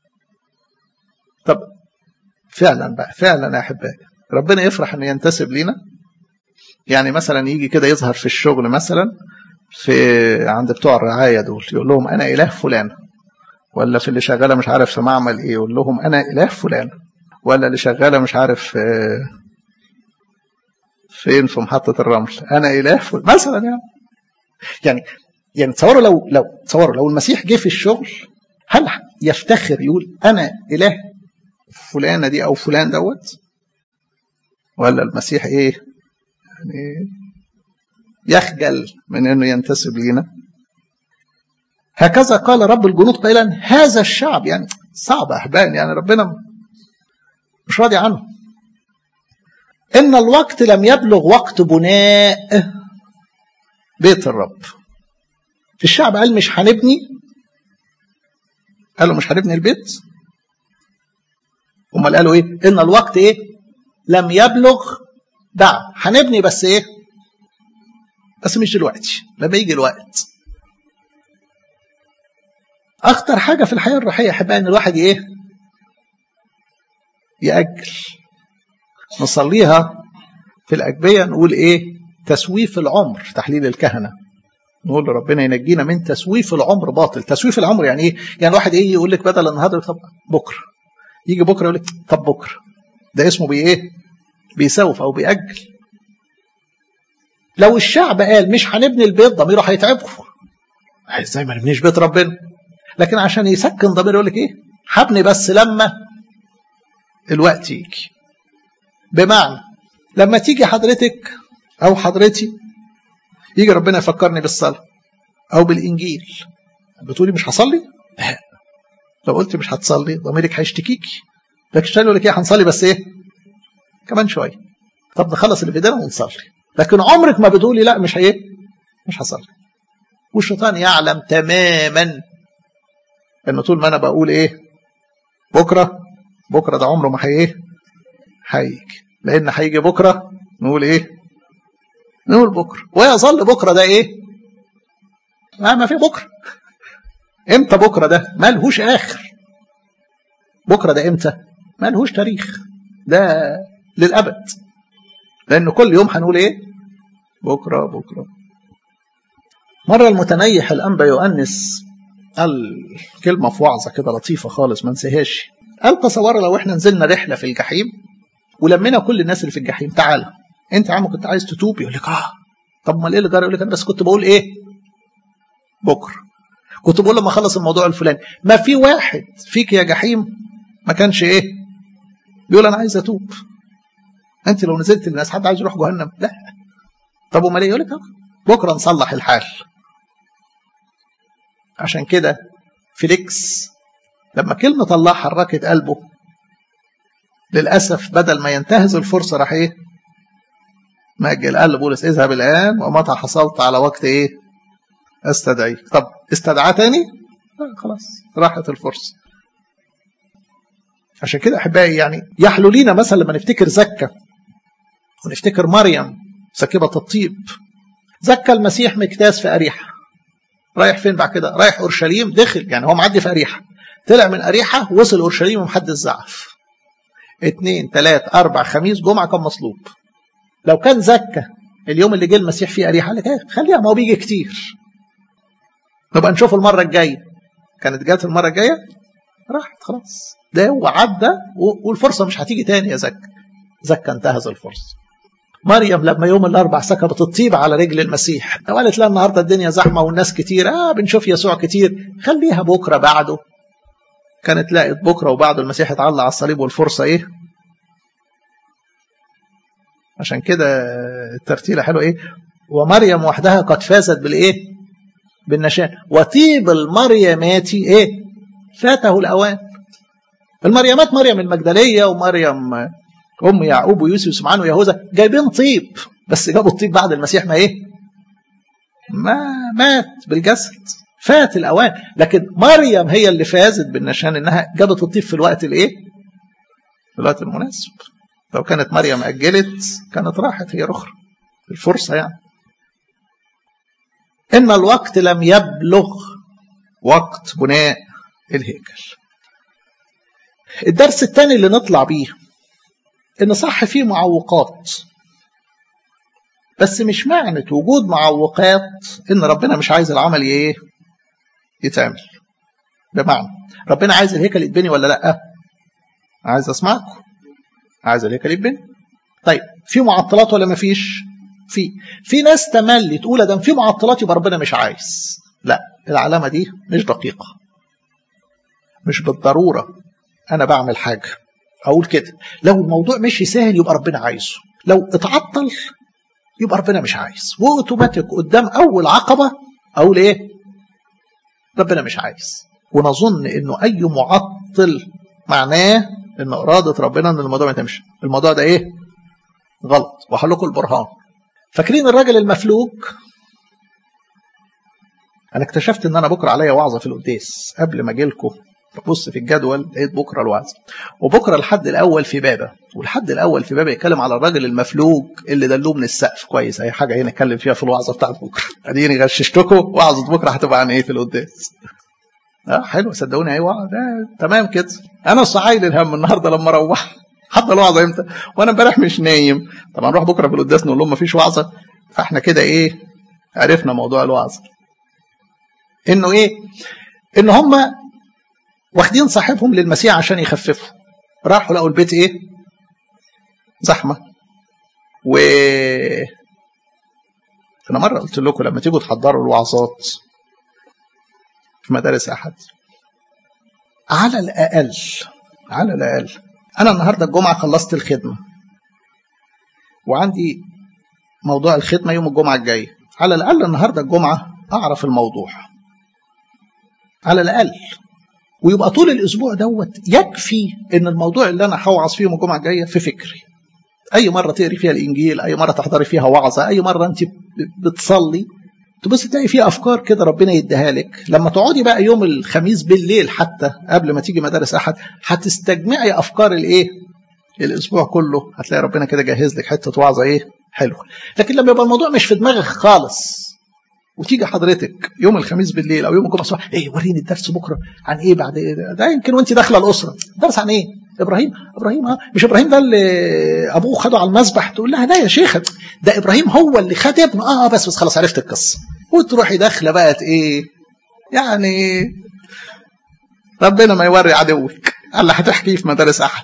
طب فعلا بقى فعلا يا احبائي ربنا يفرح انه ينتسب لينا يعني مثلا يجي كده يظهر في الشغل مثلا في عند بتوع الرعايه دول يقول لهم انا اله فلان ولا في اللي شغاله مش عارف في معمل ايه يقول لهم انا اله فلان ولا اللي شغاله مش عارف فين في محطه الرمل انا اله فلان مثلا يعني يعني يعني تصوروا لو لو تصوروا لو المسيح جه في الشغل هل يفتخر يقول انا اله فلانه دي او فلان دوت ولا المسيح ايه يعني يخجل من انه ينتسب لينا هكذا قال رب الجنود قائلا هذا الشعب يعني صعب احبان يعني ربنا مش راضي عنه ان الوقت لم يبلغ وقت بناء بيت الرب الشعب قال مش هنبني قالوا مش هنبني البيت امال قالوا ايه ان الوقت ايه لم يبلغ دع هنبني بس ايه بس مش دلوقتي لما يجي الوقت اخطر حاجه في الحياه الروحيه احبها ان الواحد ايه ياجل نصليها في الاجبيه نقول ايه تسويف العمر تحليل الكهنه نقول لربنا ينجينا من تسويف العمر باطل تسويف العمر يعني ايه يعني الواحد ايه يقول لك بدل النهارده طب بكره يجي بكره يقول لك طب بكره ده اسمه بي ايه بيسوف او بيأجل لو الشعب قال مش هنبني البيت ضميره هيتعبه ازاي ما نبنيش بيت ربنا لكن عشان يسكن ضميره يقول لك ايه هبني بس لما الوقت يجي بمعنى لما تيجي حضرتك او حضرتي يجي ربنا يفكرني بالصلاه او بالانجيل بتقولي مش هصلي لا لو قلت مش هتصلي ضميرك هيشتكيكي لكن الشيطان يقول لك ايه هنصلي بس ايه كمان شويه طب نخلص اللي في ايدينا ونصلي لكن عمرك ما بتقولي لا مش ايه مش هصلي والشيطان يعلم تماما انه طول ما انا بقول ايه بكره بكره ده عمره ما هي ايه هيجي لان هيجي بكره نقول ايه نقول بكره ويظل بكره ده ايه ما ما في بكره امتى بكره ده ملهوش اخر بكره ده امتى ملهوش تاريخ ده للابد لان كل يوم هنقول ايه بكره بكره مره المتنيح الانبا يؤنس قال كلمه في وعظه كده لطيفه خالص ما انساهاش قال تصور لو احنا نزلنا رحله في الجحيم ولمينا كل الناس اللي في الجحيم تعالى انت يا عم كنت عايز تتوب يقول لك اه طب امال ايه اللي جرى يقول لك انا بس كنت بقول ايه بكره كنت بقول لما اخلص الموضوع الفلاني ما في واحد فيك يا جحيم ما كانش ايه بيقول انا عايز اتوب انت لو نزلت للناس حد عايز يروح جهنم لا طب امال ايه يقول لك بكره نصلح الحال عشان كده فيليكس لما كلمة الله حركت قلبه للأسف بدل ما ينتهز الفرصة راح إيه؟ مأجل قال لبولس اذهب الآن ومتى حصلت على وقت إيه؟ استدعيك طب استدعاه تاني؟ لا خلاص راحت الفرصة عشان كده أحبائي يعني يحلو لينا مثلا لما نفتكر زكا ونفتكر مريم سكبة الطيب زكى المسيح مكتاس في أريحة رايح فين بعد كده رايح أورشليم دخل يعني هو معدي في أريحة طلع من أريحة وصل أورشليم ومحد الزعف اتنين تلات أربع خميس جمعة كان مصلوب لو كان زكى اليوم اللي جه المسيح فيه أريحة لك ايه خليها ما هو بيجي كتير نبقى نشوف المرة الجاية كانت جات المرة الجاية راحت خلاص ده هو عدى والفرصة مش هتيجي تاني يا زكى زكى انتهز الفرصة مريم لما يوم الاربع سكبت الطيب على رجل المسيح قالت لا النهارده الدنيا زحمه والناس كتير اه بنشوف يسوع كتير خليها بكره بعده كانت لقت بكره وبعده المسيح اتعلق على الصليب والفرصه ايه عشان كده الترتيله حلوه ايه ومريم وحدها قد فازت بالايه بالنشان وطيب المريمات ايه فاته الاوان المريمات مريم المجدليه ومريم ام يعقوب ويوسف وسمعان ويهوذا جايبين طيب بس جابوا الطيب بعد المسيح ما ايه ما مات بالجسد فات الاوان لكن مريم هي اللي فازت بالنشان انها جابت الطيب في الوقت الايه في الوقت المناسب لو كانت مريم اجلت كانت راحت هي اخرى الفرصه يعني ان الوقت لم يبلغ وقت بناء الهيكل الدرس الثاني اللي نطلع بيه ان صح فيه معوقات بس مش معنى وجود معوقات ان ربنا مش عايز العمل ايه يتعمل بمعنى ربنا عايز الهيكل يتبني ولا لا عايز اسمعكم عايز الهيكل يتبني طيب في معطلات ولا ما فيش في في ناس تملي تقول ده في معطلات يبقى ربنا مش عايز لا العلامه دي مش دقيقه مش بالضروره انا بعمل حاجه اقول كده لو الموضوع مشي سهل يبقى ربنا عايزه لو اتعطل يبقى ربنا مش عايز واوتوماتيك قدام اول عقبه اقول ايه ربنا مش عايز ونظن انه اي معطل معناه ان اراده ربنا ان الموضوع ما يتمشي الموضوع ده ايه غلط وهقول لكم البرهان فاكرين الراجل المفلوج انا اكتشفت ان انا بكره عليا وعظه في القداس قبل ما اجي لكم ببص في الجدول لقيت بكره الوعظه وبكره الحد الاول في بابا والحد الاول في بابا يتكلم على الراجل المفلوج اللي دلوه من السقف كويس اي حاجه هنا نتكلم فيها في الوعظه بتاعت بكره اديني غششتكم وعظه بكره هتبقى عن ايه في القداس اه حلو صدقوني ايوه ده تمام كده انا صعايل الهم النهارده لما اروح حتى الوعظه امتى وانا امبارح مش نايم طبعا نروح بكره في القداس نقول لهم مفيش وعظه فاحنا كده ايه عرفنا موضوع الوعظه انه ايه ان هم واخدين صاحبهم للمسيح عشان يخففوا راحوا لقوا البيت ايه زحمه و انا مره قلت لكم لما تيجوا تحضروا الوعظات في مدارس احد على الاقل على الاقل انا النهارده الجمعه خلصت الخدمه وعندي موضوع الخدمه يوم الجمعه الجايه على الاقل النهارده الجمعه اعرف الموضوع على الاقل ويبقى طول الاسبوع دوت يكفي ان الموضوع اللي انا هوعظ فيه يوم الجمعه الجايه في فكري اي مره تقري فيها الانجيل اي مره تحضري فيها وعظه اي مره انت بتصلي تبص تلاقي فيه افكار كده ربنا يديها لك لما تقعدي بقى يوم الخميس بالليل حتى قبل ما تيجي مدارس احد هتستجمعي افكار الايه الاسبوع كله هتلاقي ربنا كده جهز لك حته وعظه ايه حلوه لكن لما يبقى الموضوع مش في دماغك خالص وتيجي حضرتك يوم الخميس بالليل او يوم الجمعه الصبح ايه وريني الدرس بكره عن ايه بعد ايه ده, ده يمكن وانت داخله الاسره درس عن ايه ابراهيم ابراهيم ها مش ابراهيم ده اللي ابوه خده على المذبح تقول لها لا يا شيخه ده ابراهيم هو اللي خد ابنه اه بس بس خلاص عرفت القصه وتروحي داخله بقى ايه يعني ربنا ما يوري عدوك اللي هتحكيه في مدارس احد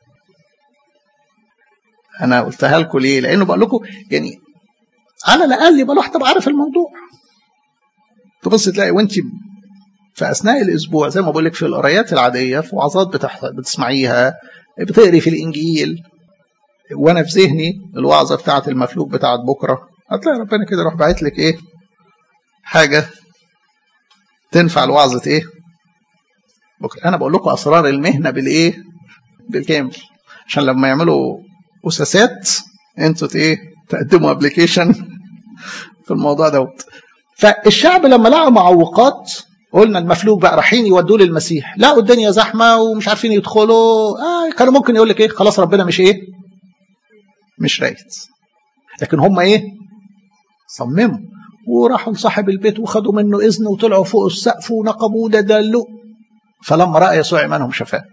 انا قلتها لكم ليه لانه بقول لكم يعني على الاقل يبقى الواحد طبعا عارف الموضوع تبص تلاقي وانت في اثناء الاسبوع زي ما بقول لك في القرايات العاديه في وعظات بتح... بتسمعيها بتقري في الانجيل وانا في ذهني الوعظه بتاعه المفلوج بتاعه بكره هتلاقي ربنا كده يروح باعت لك ايه حاجه تنفع لوعظه ايه بكره انا بقول لكم اسرار المهنه بالايه بالكامل عشان لما يعملوا اساسات انتوا ايه تقدموا ابلكيشن في الموضوع دوت فالشعب لما لقى معوقات قلنا المفلوج بقى رايحين يودوه للمسيح لقوا الدنيا زحمه ومش عارفين يدخلوا آه كانوا ممكن يقول لك ايه خلاص ربنا مش ايه مش رايد لكن هم ايه صمموا وراحوا لصاحب البيت وخدوا منه اذن وطلعوا فوق السقف ونقبوه ده دلوا فلما راى يسوع ايمانهم شفاه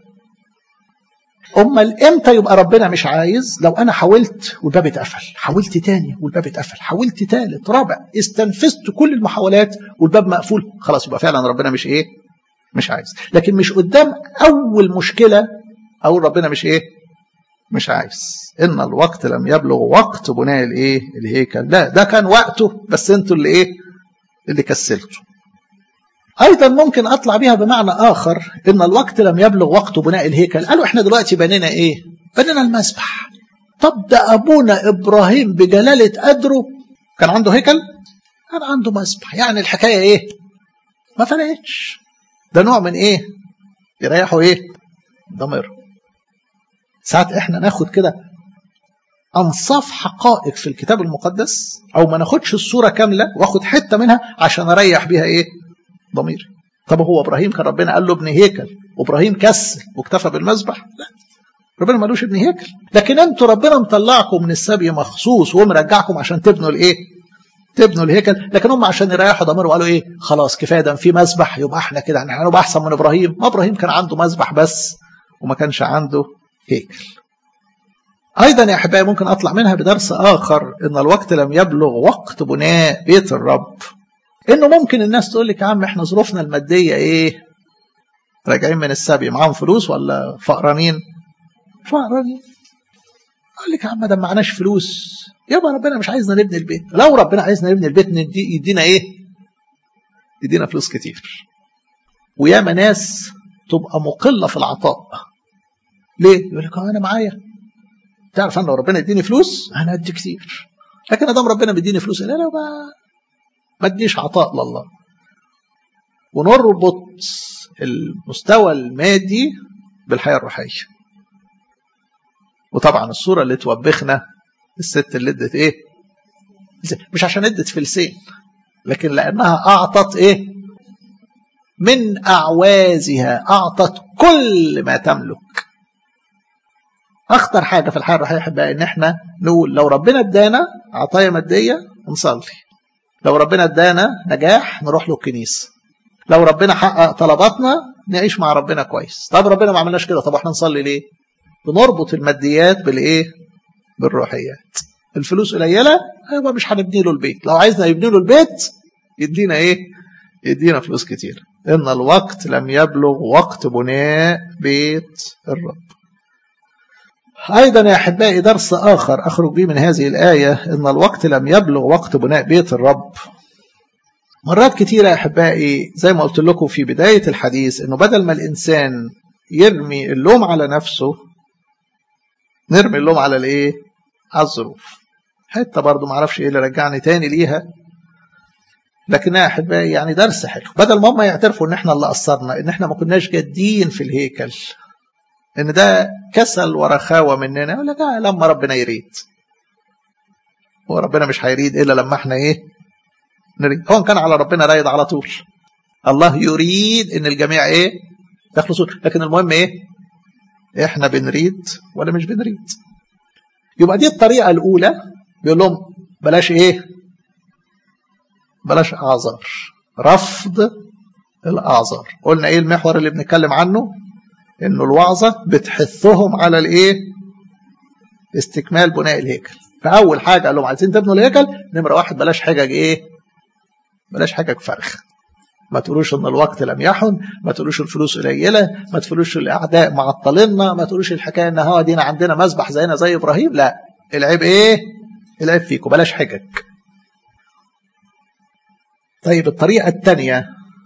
امال امتى يبقى ربنا مش عايز لو انا حاولت والباب اتقفل حاولت تاني والباب اتقفل حاولت تالت رابع استنفذت كل المحاولات والباب مقفول خلاص يبقى فعلا ربنا مش ايه مش عايز لكن مش قدام اول مشكله اقول ربنا مش ايه مش عايز ان الوقت لم يبلغ وقت بناء الايه الهيكل لا ده كان وقته بس انتوا اللي ايه اللي كسلتوا ايضا ممكن اطلع بها بمعنى اخر ان الوقت لم يبلغ وقت بناء الهيكل قالوا احنا دلوقتي بنينا ايه بنينا المسبح طب ده ابونا ابراهيم بجلاله قدره كان عنده هيكل كان عنده مسبح يعني الحكايه ايه ما فرقتش ده نوع من ايه يريحوا ايه ضمير ساعات احنا ناخد كده انصاف حقائق في الكتاب المقدس او ما ناخدش الصوره كامله واخد حته منها عشان اريح بيها ايه ضميري طب هو ابراهيم كان ربنا قال له ابن هيكل وابراهيم كسل واكتفى بالمذبح لا ربنا مالوش ابن هيكل لكن انتوا ربنا مطلعكم من السبي مخصوص ومرجعكم عشان تبنوا الايه تبنوا الهيكل لكن هم عشان يريحوا ضميرهم قالوا ايه خلاص كفايه ده في مذبح يبقى احنا كده احنا هنبقى احسن من ابراهيم ما ابراهيم كان عنده مذبح بس وما كانش عنده هيكل ايضا يا احبائي ممكن اطلع منها بدرس اخر ان الوقت لم يبلغ وقت بناء بيت الرب انه ممكن الناس تقول لك يا عم احنا ظروفنا الماديه ايه راجعين من السبي معاهم فلوس ولا فقرانين فقرانين قال لك يا عم ده معناش فلوس يابا ربنا مش عايزنا نبني البيت لو ربنا عايزنا نبني البيت ندي يدينا ايه يدينا فلوس كتير وياما ناس تبقى مقله في العطاء ليه يقول لك انا معايا تعرف انا لو ربنا يديني فلوس انا ادي كتير لكن ادام ربنا بيديني فلوس لا لا ما ما اديش عطاء لله ونربط المستوى المادي بالحياه الروحيه وطبعا الصوره اللي توبخنا الست اللي ادت ايه مش عشان ادت فلسين لكن لانها اعطت ايه من اعوازها اعطت كل ما تملك اخطر حاجه في الحياه الروحيه احبائي ان احنا نقول لو ربنا ادانا عطايا ماديه نصلي لو ربنا ادانا نجاح نروح له الكنيسه لو ربنا حقق طلباتنا نعيش مع ربنا كويس طب ربنا ما عملناش كده طب احنا نصلي ليه بنربط الماديات بالايه بالروحيات الفلوس قليله يبقى مش هنبني له البيت لو عايزنا يبني له البيت يدينا ايه يدينا فلوس كتير ان الوقت لم يبلغ وقت بناء بيت الرب أيضا يا أحبائي درس آخر أخرج به من هذه الآية إن الوقت لم يبلغ وقت بناء بيت الرب مرات كتيرة يا أحبائي زي ما قلت لكم في بداية الحديث إنه بدل ما الإنسان يرمي اللوم على نفسه نرمي اللوم على الإيه؟ على الظروف حتى برضه معرفش إيه اللي رجعني تاني ليها لكنها يا أحبائي يعني درس حلو بدل ما هم يعترفوا إن إحنا اللي قصرنا إن إحنا ما كناش جادين في الهيكل ان ده كسل ورخاوه مننا يقول لك آه لما ربنا يريد هو ربنا مش هيريد الا لما احنا ايه نريد هو كان على ربنا رايد على طول الله يريد ان الجميع ايه يخلصون لكن المهم ايه احنا بنريد ولا مش بنريد يبقى دي الطريقه الاولى بيقول لهم بلاش ايه بلاش اعذار رفض الاعذار قلنا ايه المحور اللي بنتكلم عنه انه الوعظه بتحثهم على الايه استكمال بناء الهيكل فاول حاجه قال لهم عايزين تبنوا الهيكل نمره واحد بلاش حجج ايه بلاش حجج فرخ ما تقولوش ان الوقت لم يحن ما تقولوش الفلوس قليله ما تقولوش الاعداء معطلنا ما تقولوش الحكايه ان هو دينا عندنا مذبح زينا زي ابراهيم لا العيب ايه العيب فيكم بلاش حجج طيب الطريقه الثانيه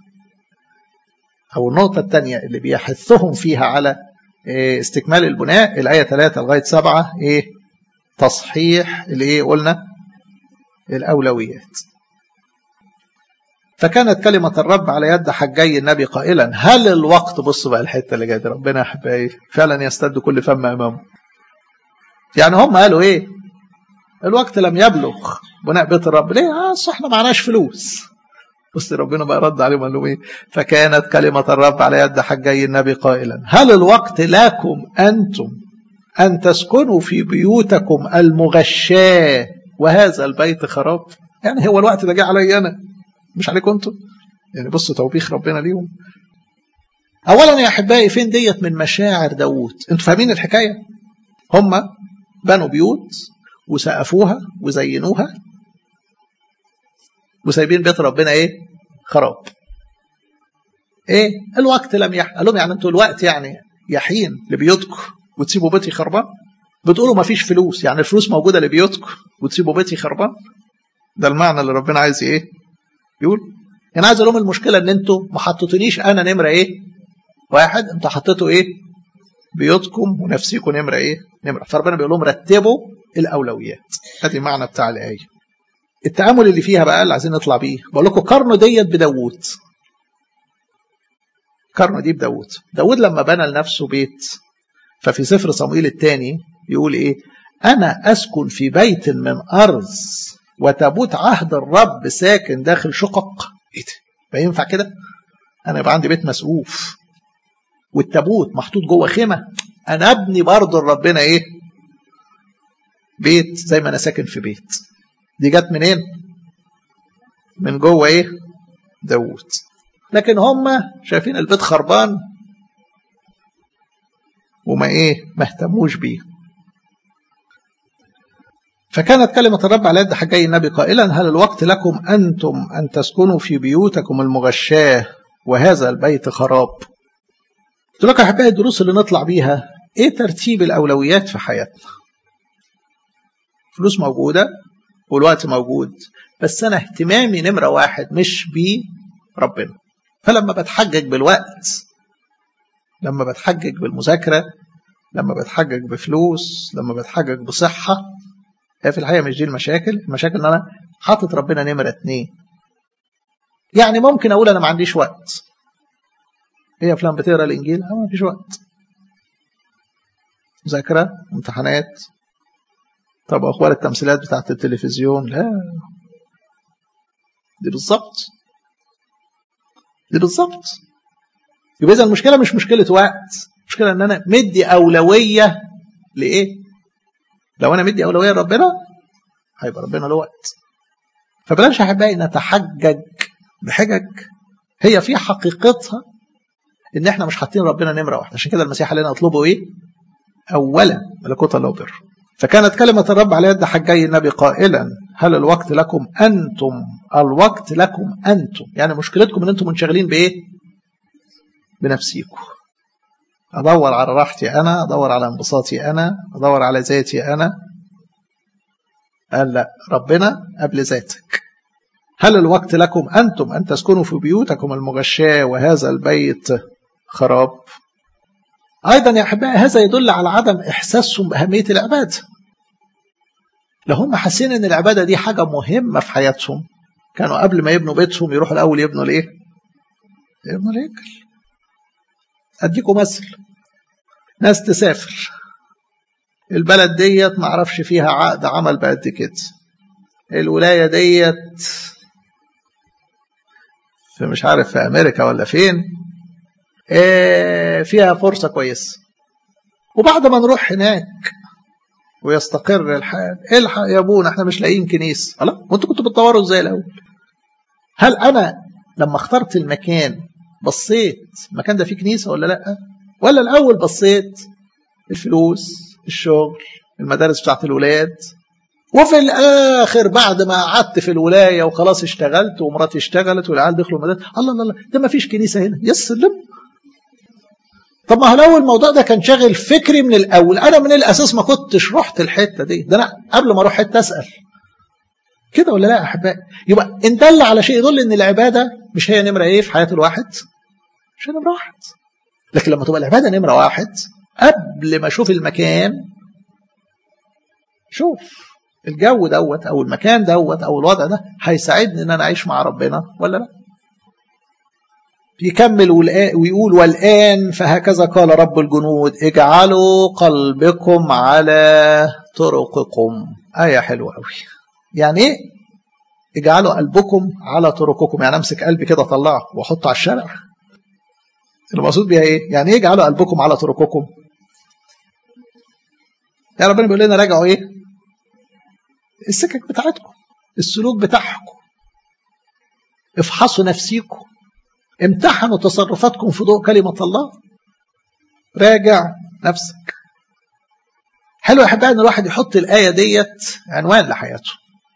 أو النقطة الثانية اللي بيحثهم فيها على استكمال البناء الآية 3 لغاية 7 إيه تصحيح الإيه قلنا الأولويات فكانت كلمة الرب على يد حجي النبي قائلا هل الوقت بص بقى الحتة اللي جاية ربنا يا حبايبي فعلا يستد كل فم أمامه يعني هم قالوا إيه الوقت لم يبلغ بناء بيت الرب ليه؟ آه احنا معناش فلوس بص ربنا بقى رد عليهم قال لهم ايه فكانت كلمة الرب على يد حجي النبي قائلا هل الوقت لكم أنتم أن تسكنوا في بيوتكم المغشاة وهذا البيت خراب يعني هو الوقت ده جه علي أنا مش عليكم أنتم يعني بصوا توبيخ ربنا ليهم أولا يا أحبائي فين ديت من مشاعر داوود أنتوا فاهمين الحكاية هم بنوا بيوت وسقفوها وزينوها وسايبين بيت ربنا ايه خراب ايه الوقت لم يحن قال لهم يعني انتوا الوقت يعني يحين لبيوتكم وتسيبوا بيتي خربان بتقولوا ما فيش فلوس يعني الفلوس موجوده لبيوتكم وتسيبوا بيتي خربان ده المعنى اللي ربنا عايز ايه يقول يعني عايز اقول لهم المشكله ان انتوا ما حطيتونيش انا نمره ايه واحد انتوا حطيتوا ايه بيوتكم ونفسيكم نمره ايه نمرة فربنا بيقول لهم رتبوا الأولويات ادي المعنى بتاع الآية التأمل اللي فيها بقى اللي عايزين نطلع بيه بقول لكم قارنوا ديت بداوود قارنوا دي بداوود داوود لما بنى لنفسه بيت ففي سفر صموئيل الثاني يقول ايه انا اسكن في بيت من ارض وتابوت عهد الرب ساكن داخل شقق ايه ده ينفع كده انا يبقى عندي بيت مسقوف والتابوت محطوط جوه خيمه انا ابني برضه لربنا ايه بيت زي ما انا ساكن في بيت دي جت منين من جوه ايه داوود لكن هم شايفين البيت خربان وما ايه ما اهتموش بيه فكانت كلمة الرب على يد حجي النبي قائلا هل الوقت لكم أنتم أن تسكنوا في بيوتكم المغشاة وهذا البيت خراب قلت لك أحبائي الدروس اللي نطلع بيها إيه ترتيب الأولويات في حياتنا فلوس موجودة والوقت موجود بس أنا اهتمامي نمرة واحد مش بربنا فلما بتحجج بالوقت لما بتحجج بالمذاكرة لما بتحجج بفلوس لما بتحجج بصحة هي في الحقيقة مش دي المشاكل المشاكل ان انا حاطط ربنا نمرة اتنين يعني ممكن اقول انا ما عنديش وقت هي فلان بتقرا الانجيل ما فيش وقت مذاكرة امتحانات طب اخبار التمثيلات بتاعت التلفزيون لا دي بالظبط دي بالظبط يبقى اذا المشكله مش مشكله وقت المشكله ان انا مدي اولويه لايه لو انا مدي اولويه لربنا هيبقى ربنا له وقت فبلاش احبائي نتحجج بحجج هي في حقيقتها ان احنا مش حاطين ربنا نمره واحده عشان كده المسيح علينا اطلبه ايه اولا ملكوت الله وبر فكانت كلمة الرب على يد حجي النبي قائلا هل الوقت لكم أنتم الوقت لكم أنتم يعني مشكلتكم أن أنتم منشغلين بإيه بنفسيكم أدور على راحتي أنا أدور على انبساطي أنا أدور على ذاتي أنا قال لا ربنا قبل ذاتك هل الوقت لكم أنتم أن تسكنوا في بيوتكم المغشاة وهذا البيت خراب أيضا يا أحبائي هذا يدل على عدم إحساسهم بأهمية العبادة لو هم حاسين إن العبادة دي حاجة مهمة في حياتهم كانوا قبل ما يبنوا بيتهم يروحوا الأول يبنوا الإيه؟ يبنوا الهيكل أديكم مثل ناس تسافر البلد ديت معرفش فيها عقد عمل بقد كده الولاية ديت في مش عارف في أمريكا ولا فين فيها فرصة كويسة وبعد ما نروح هناك ويستقر الحال الحق يا ابونا احنا مش لاقيين كنيسة لا وانتوا كنتوا بتدوروا ازاي الاول هل انا لما اخترت المكان بصيت المكان ده فيه كنيسة ولا لا ولا الاول بصيت الفلوس الشغل المدارس بتاعت الولاد وفي الاخر بعد ما قعدت في الولايه وخلاص اشتغلت ومراتي اشتغلت والعيال دخلوا المدارس الله الله الله ده ما فيش كنيسه هنا يسلم طب ما هو لو الموضوع ده كان شاغل فكري من الاول انا من الاساس ما كنتش رحت الحته دي ده انا قبل ما اروح حته اسال كده ولا لا يا احبائي يبقى ان دل على شيء يدل ان العباده مش هي نمره ايه في حياه الواحد مش هي نمره واحد لكن لما تبقى العباده نمره واحد قبل ما اشوف المكان شوف الجو دوت او المكان دوت او الوضع ده هيساعدني ان انا اعيش مع ربنا ولا لا يكمل ويقول والآن فهكذا قال رب الجنود اجعلوا قلبكم على طرقكم آية حلوة قوي يعني ايه اجعلوا قلبكم على طرقكم يعني امسك قلبي كده اطلعه واحطه على الشارع المقصود بيها ايه يعني ايه اجعلوا قلبكم على طرقكم يا ربنا بيقول لنا راجعوا ايه السكك بتاعتكم السلوك بتاعكم افحصوا نفسيكم امتحنوا تصرفاتكم في ضوء كلمة الله راجع نفسك حلو يا احبائي ان الواحد يحط الآية ديت عنوان لحياته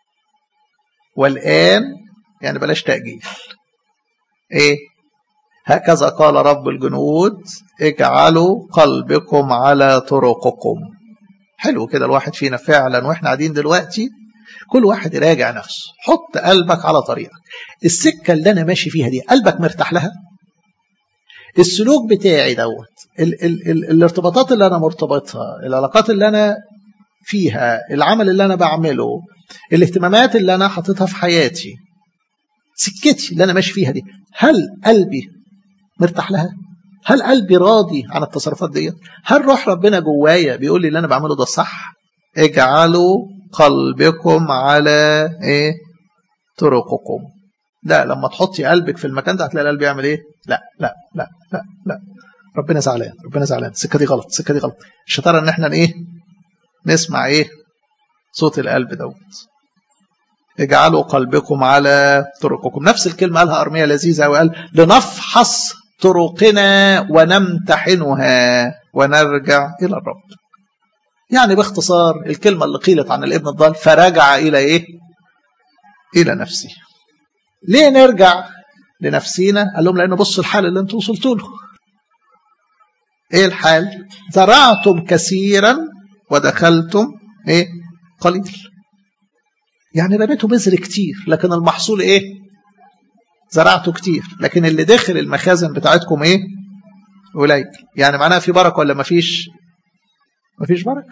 والآن يعني بلاش تأجيل ايه هكذا قال رب الجنود اجعلوا قلبكم على طرقكم حلو كده الواحد فينا فعلا واحنا قاعدين دلوقتي كل واحد يراجع نفسه حط قلبك على طريقك السكة اللي أنا ماشي فيها دي قلبك مرتاح لها السلوك بتاعي دوت ال ال ال الارتباطات اللي انا مرتبطها العلاقات اللي انا فيها العمل اللي انا بعمله الاهتمامات اللي انا حاططها في حياتي سكتي اللي انا ماشي فيها دي هل قلبي مرتاح لها هل قلبي راضي عن التصرفات ديت هل روح ربنا جوايا بيقول لي اللي انا بعمله ده صح اجعلوا قلبكم على ايه طرقكم لا لما تحطي قلبك في المكان ده هتلاقي القلب يعمل ايه لا لا لا لا لا ربنا زعلان ربنا زعلان السكه دي غلط السكه دي غلط الشطاره ان احنا ايه نسمع ايه صوت القلب دوت اجعلوا قلبكم على طرقكم نفس الكلمه قالها ارميه لذيذه وقال لنفحص طرقنا ونمتحنها ونرجع الى الرب يعني باختصار الكلمه اللي قيلت عن الابن الضال فرجع الى ايه الى نفسه ليه نرجع لنفسينا قال لهم لأنه بصوا الحال اللي انتم وصلتوا له ايه الحال زرعتم كثيرا ودخلتم ايه قليل يعني رميتوا بذر كتير لكن المحصول ايه زرعتوا كتير لكن اللي داخل المخازن بتاعتكم ايه قليل يعني معناها في بركه ولا مفيش مفيش بركه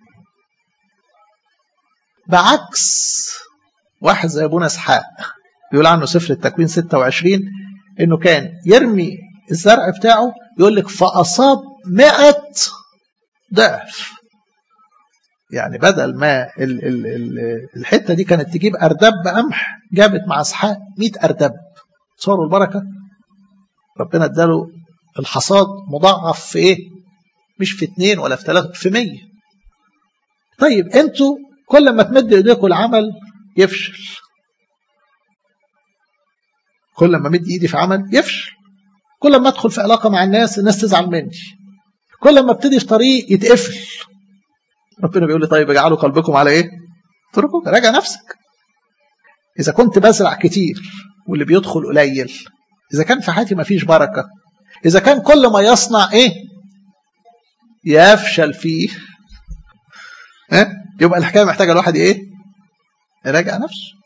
بعكس واحد زي ابونا اسحاق بيقول عنه سفر التكوين 26 انه كان يرمي الزرع بتاعه يقول لك فاصاب 100 ضعف يعني بدل ما ال ال ال الحته دي كانت تجيب اردب قمح جابت مع اسحاق 100 اردب صاروا البركه ربنا اداله الحصاد مضاعف في ايه؟ مش في اثنين ولا في ثلاثه في 100 طيب انتوا كل ما تمد ايديكم العمل يفشل كل ما مد ايدي في عمل يفشل كل ما ادخل في علاقه مع الناس الناس تزعل مني كل ما ابتدي في طريق يتقفل ربنا بيقول لي طيب اجعلوا قلبكم على ايه اتركوا راجع نفسك اذا كنت بزرع كتير واللي بيدخل قليل اذا كان في حياتي ما فيش بركه اذا كان كل ما يصنع ايه يفشل فيه ها يبقى الحكايه محتاجه الواحد ايه يراجع نفسه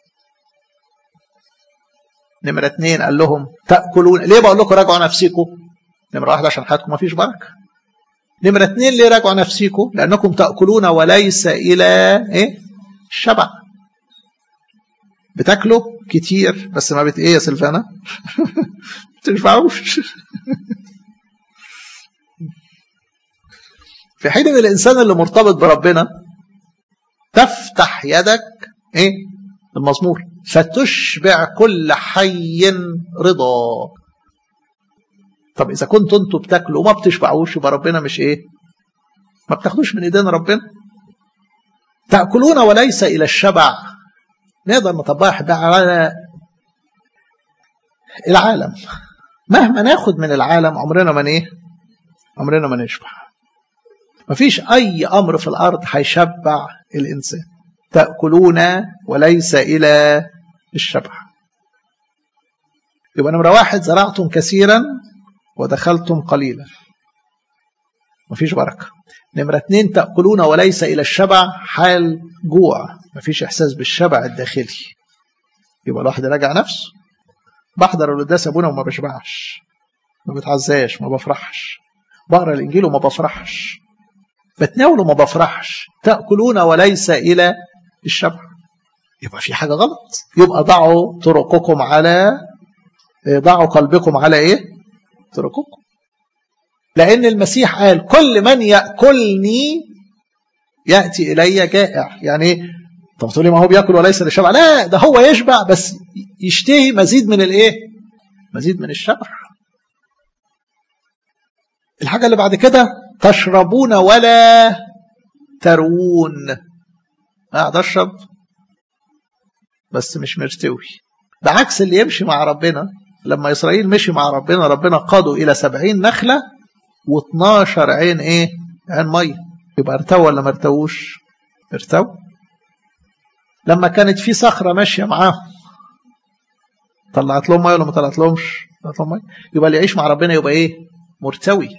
نمرة اتنين قال لهم تأكلون ليه بقول لكم راجعوا نفسيكم نمرة واحد عشان حياتكم ما فيش بركة نمرة اتنين ليه راجعوا نفسيكم لأنكم تأكلون وليس إلى إيه الشبع بتاكلوا كتير بس ما بت ايه يا سلفانا تنفعوش في حين ان الانسان اللي مرتبط بربنا تفتح يدك ايه المزمور فتشبع كل حي رضا طب اذا كنتوا انتوا بتاكلوا وما بتشبعوش يبقى ربنا مش ايه ما بتاخدوش من ايدين ربنا تاكلون وليس الى الشبع نقدر نطبقها بقى على العالم مهما ناخد من العالم عمرنا ما ايه عمرنا ما نشبع مفيش اي امر في الارض هيشبع الانسان تاكلون وليس الى الشبع يبقى نمرة واحد زرعتم كثيرا ودخلتم قليلا مفيش بركة نمرة اتنين تأكلون وليس إلى الشبع حال جوع مفيش إحساس بالشبع الداخلي يبقى الواحد يراجع نفسه بحضر القداس أبونا وما بشبعش ما بتعزاش ما بفرحش بقرا الإنجيل وما بفرحش بتناول وما بفرحش تأكلون وليس إلى الشبع يبقى في حاجة غلط يبقى ضعوا طرقكم على ضعوا قلبكم على ايه طرقكم لأن المسيح قال كل من يأكلني يأتي إلي جائع يعني ايه طب تقول لي ما هو بياكل وليس للشبع لا ده هو يشبع بس يشتهي مزيد من الايه مزيد من الشبع الحاجة اللي بعد كده تشربون ولا ترون قاعد اشرب بس مش مرتوي بعكس اللي يمشي مع ربنا لما إسرائيل مشي مع ربنا ربنا قادوا إلى سبعين نخلة و12 عين إيه عين مية يبقى ارتوى ولا ما ارتووش ارتوى لما كانت في صخرة ماشية معاهم طلعت لهم مية ولا ما طلعت لهمش طلعت لهم مية يبقى اللي يعيش مع ربنا يبقى إيه مرتوي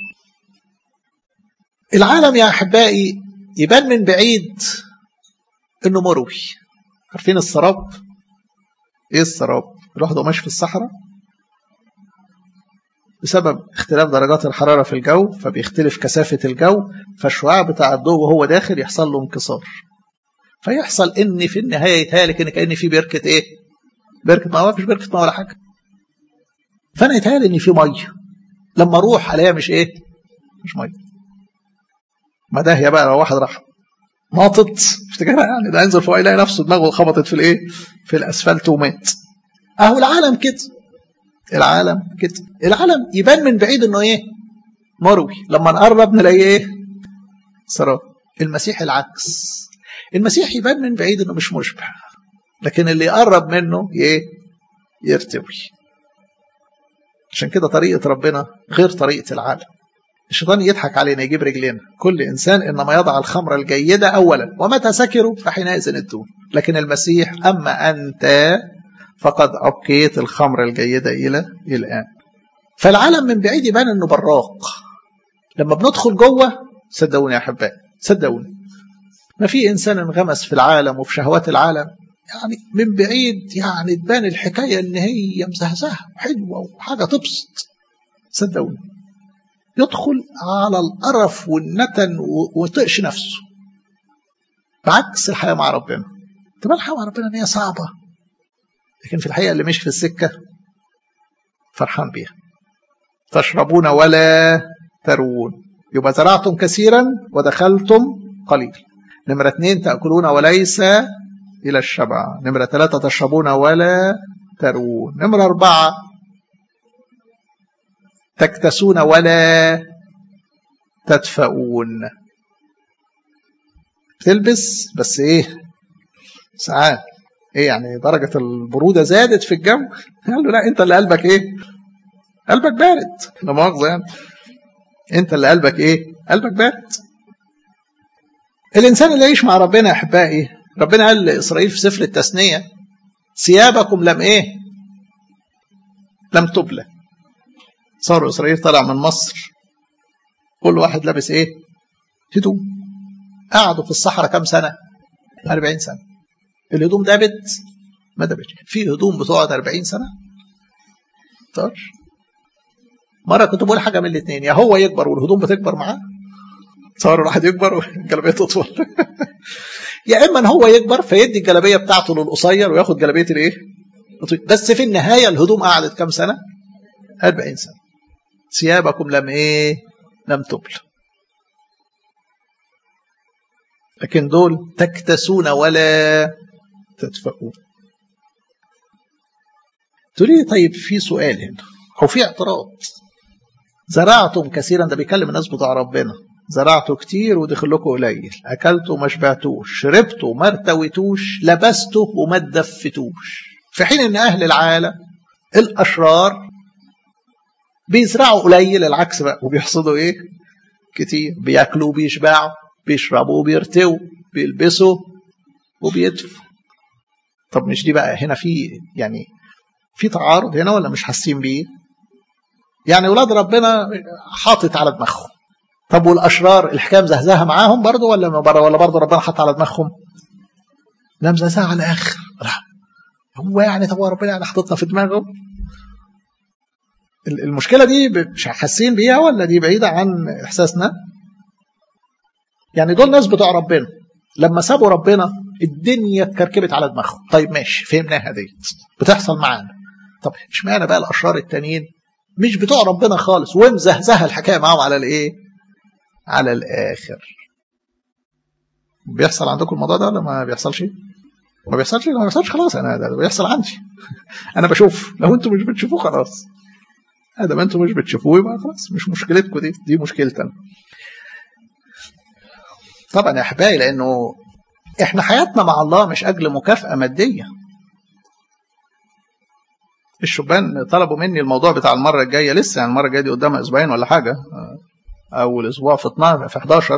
العالم يا أحبائي يبان من بعيد إنه مروي عارفين السراب ايه السراب الواحد هو ماشي في الصحراء بسبب اختلاف درجات الحرارة في الجو فبيختلف كثافة الجو فالشعاع بتاع الضوء وهو داخل يحصل له انكسار فيحصل ان في النهاية يتهيألك ان كأن في بركة ايه بركة ما فيش بركة ما ولا حاجة فانا يتهيألي ان في مية لما اروح الاقيها مش ايه مش مية ما ده هي بقى لو واحد راح ناطط افتكرها يعني ده ينزل فوق يلاقي نفسه دماغه خبطت في الايه في الاسفلت ومات اهو العالم كده العالم كده العالم يبان من بعيد انه ايه مروي لما نقرب نلاقيه ايه سراب المسيح العكس المسيح يبان من بعيد انه مش مشبع لكن اللي يقرب منه ايه يرتوي عشان كده طريقة ربنا غير طريقة العالم الشيطان يضحك علينا يجيب رجلينا كل إنسان إنما يضع الخمر الجيدة أولا ومتى سكروا فحينئذ الدون لكن المسيح أما أنت فقد أبقيت الخمر الجيدة إلى الآن فالعالم من بعيد يبان إنه براق لما بندخل جوه صدقوني يا أحبائي صدقوني ما في إنسان انغمس في العالم وفي شهوات العالم يعني من بعيد يعني تبان الحكاية إن هي مزهزهة وحلوة وحاجة تبسط صدقوني يدخل على القرف والنتن وطقش نفسه بعكس الحياة مع ربنا تبقى الحياة مع ربنا إن هي صعبة لكن في الحقيقة اللي مش في السكة فرحان بيها تشربون ولا ترون يبقى زرعتم كثيرا ودخلتم قليل نمرة اثنين تأكلون وليس إلى الشبع نمرة ثلاثة تشربون ولا ترون نمرة أربعة تكتسون ولا تدفؤون بتلبس بس ايه ساعات ايه يعني درجة البرودة زادت في الجو قال له لا انت اللي قلبك ايه قلبك بارد لا مؤاخذة يعني انت اللي قلبك ايه قلبك بارد الانسان اللي يعيش مع ربنا يا احبائي ربنا قال لاسرائيل في سفر التثنية ثيابكم لم ايه لم تبلى صاروا اسرائيل طلع من مصر كل واحد لابس ايه هدوم قعدوا في الصحراء كام سنة 40 سنة الهدوم دابت ما دابتش في هدوم بتقعد 40 سنة طرش مرة كنت بقول حاجة من الاثنين يا هو يكبر والهدوم بتكبر معاه صار الواحد يكبر والجلابية تطول يا اما ان هو يكبر فيدي الجلابية بتاعته للقصير وياخد جلابية الايه بس في النهاية الهدوم قعدت كام سنة 40 سنة ثيابكم لم ايه لم تبل لكن دول تكتسون ولا تدفئون تقول لي طيب في سؤال هنا هو في اعتراض زرعتم كثيرا ده بيكلم الناس بتاع ربنا زرعتوا كتير ودخل لكم قليل اكلتوا ما شبعتوش شربتوا ما ارتويتوش لبستوا وما تدفتوش في حين ان اهل العالم الاشرار بيزرعوا قليل العكس بقى وبيحصدوا ايه كتير بياكلوا وبيشبعوا بيشربوا وبيرتووا بيلبسوا وبيدفوا طب مش دي بقى هنا في يعني في تعارض هنا ولا مش حاسين بيه يعني ولاد ربنا حاطط على دماغهم طب والاشرار الحكايه مزهزهه معاهم برضه ولا ولا برضه ربنا حاطط على دماغهم لا مزهزهه على الاخر هو يعني طب ربنا يعني حاططنا في دماغه المشكله دي مش حاسين بيها ولا دي بعيده عن احساسنا يعني دول ناس بتوع ربنا لما سابوا ربنا الدنيا اتكركبت على دماغهم طيب ماشي فهمناها ديت بتحصل معانا طب اشمعنى بقى الاشرار التانيين مش بتوع ربنا خالص ومزهزهه الحكايه معاهم على الايه على الاخر بيحصل عندكم الموضوع ده ولا ما بيحصلش ما بيحصلش ما بيحصلش خلاص انا ده بيحصل عندي انا بشوف لو انتم مش بتشوفوه خلاص هذا ما انتم مش بتشوفوه يبقى خلاص مش مشكلتكم دي دي مشكلتنا طبعا يا احبائي لانه احنا حياتنا مع الله مش اجل مكافاه ماديه الشبان طلبوا مني الموضوع بتاع المره الجايه لسه يعني المره الجايه دي قدامها اسبوعين ولا حاجه او الاسبوع في 12 في 11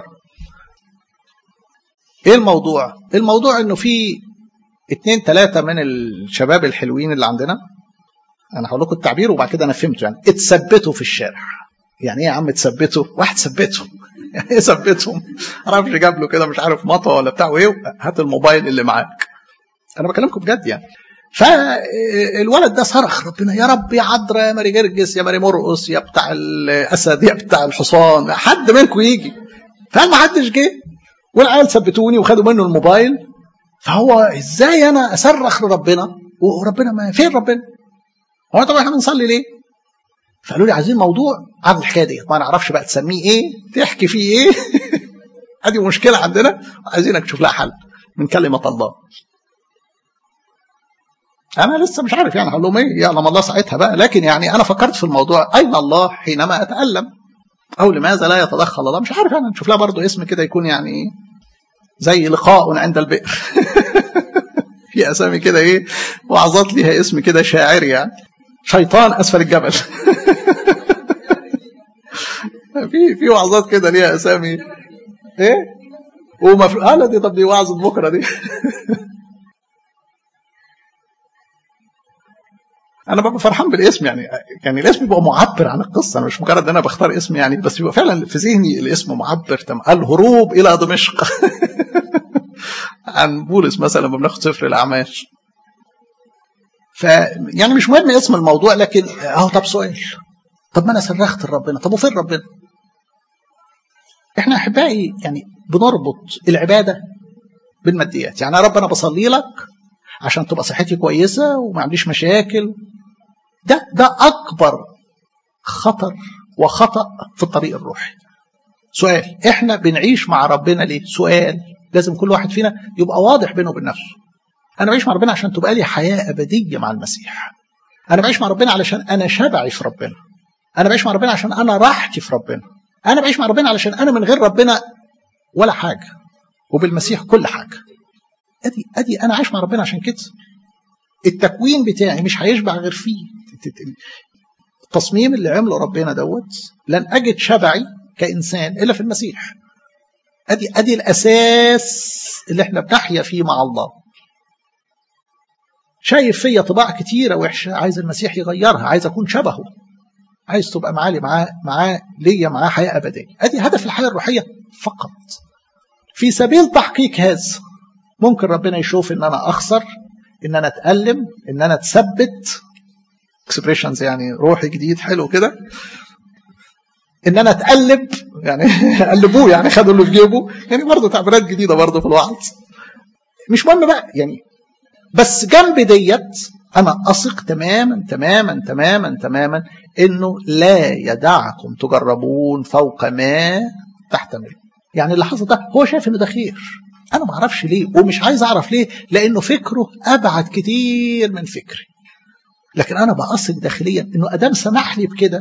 ايه الموضوع الموضوع انه في اتنين ثلاثه من الشباب الحلوين اللي عندنا انا هقول لكم التعبير وبعد كده انا فهمته يعني اتثبتوا في الشارع يعني ايه يا عم تثبتوا واحد ثبتهم يعني ايه ثبتهم معرفش جاب له كده مش عارف مطوه ولا بتاع وايه هات الموبايل اللي معاك انا بكلمكم بجد يعني فالولد ده صرخ ربنا يا رب يا عذراء يا ماري جرجس يا ماري مرقص يا بتاع الاسد يا بتاع الحصان حد منكم يجي فما حدش جه والعيال ثبتوني وخدوا منه الموبايل فهو ازاي انا اصرخ لربنا وربنا ما فين ربنا؟ هو طبعا احنا بنصلي ليه؟ فقالوا لي عايزين موضوع عن الحكايه دي ما نعرفش بقى تسميه ايه تحكي فيه ايه هذه مشكله عندنا عايزينك تشوف لها حل من كلمه الله انا لسه مش عارف يعني هقول لهم ايه يعلم الله ساعتها بقى لكن يعني انا فكرت في الموضوع اين الله حينما اتالم او لماذا لا يتدخل الله مش عارف انا نشوف لها برضه اسم كده يكون يعني زي لقاء عند البئر في اسامي كده ايه وعظات ليها اسم كده شاعري يعني شيطان اسفل الجبل في في وعظات كده ليها اسامي ايه وما في اه دي طب دي وعظه بكره دي انا ببقى فرحان بالاسم يعني يعني الاسم بيبقى معبر عن القصه انا مش مجرد ان انا بختار اسم يعني بس بيبقى فعلا في ذهني الاسم معبر تم الهروب الى دمشق عن بولس مثلا لما بناخد سفر الاعمال ف يعني مش مهم اسم الموضوع لكن اهو طب سؤال طب ما انا صرخت لربنا طب وفين ربنا؟ احنا احبائي يعني بنربط العباده بالماديات يعني يا رب انا بصلي لك عشان تبقى صحتي كويسه وما عنديش مشاكل ده ده اكبر خطر وخطا في الطريق الروحي سؤال احنا بنعيش مع ربنا ليه سؤال لازم كل واحد فينا يبقى واضح بينه وبين نفسه انا بعيش مع ربنا عشان تبقى لي حياه ابديه مع المسيح انا بعيش مع ربنا علشان انا شبعي في ربنا انا بعيش مع ربنا عشان انا راحتي في ربنا انا بعيش مع ربنا علشان انا من غير ربنا ولا حاجه وبالمسيح كل حاجه ادي ادي انا عايش مع ربنا عشان كده التكوين بتاعي مش هيشبع غير فيه التصميم اللي عمله ربنا دوت لن اجد شبعي كانسان الا في المسيح ادي ادي الاساس اللي احنا بنحيا فيه مع الله شايف فيا طباع كتيره وحشه عايز المسيح يغيرها عايز اكون شبهه عايز تبقى معاه معاه معاه ليا معاه حياه ابديه ادي هدف الحياه الروحيه فقط في سبيل تحقيق هذا ممكن ربنا يشوف ان انا اخسر ان انا اتالم ان انا اتثبت اكسبريشنز يعني روحي جديد حلو كده ان انا اتقلب يعني قلبوه يعني خدوا اللي في جيبه يعني برضه تعبيرات جديده برضه في الوعظ مش مهم بقى يعني بس جنب ديت انا اثق تماما تماما تماما تماما انه لا يدعكم تجربون فوق ما تحتملون يعني اللي حصل ده هو شايف انه ده خير انا ما اعرفش ليه ومش عايز اعرف ليه لانه فكره ابعد كتير من فكري لكن انا بأثق داخليا انه ادام سمح لي بكده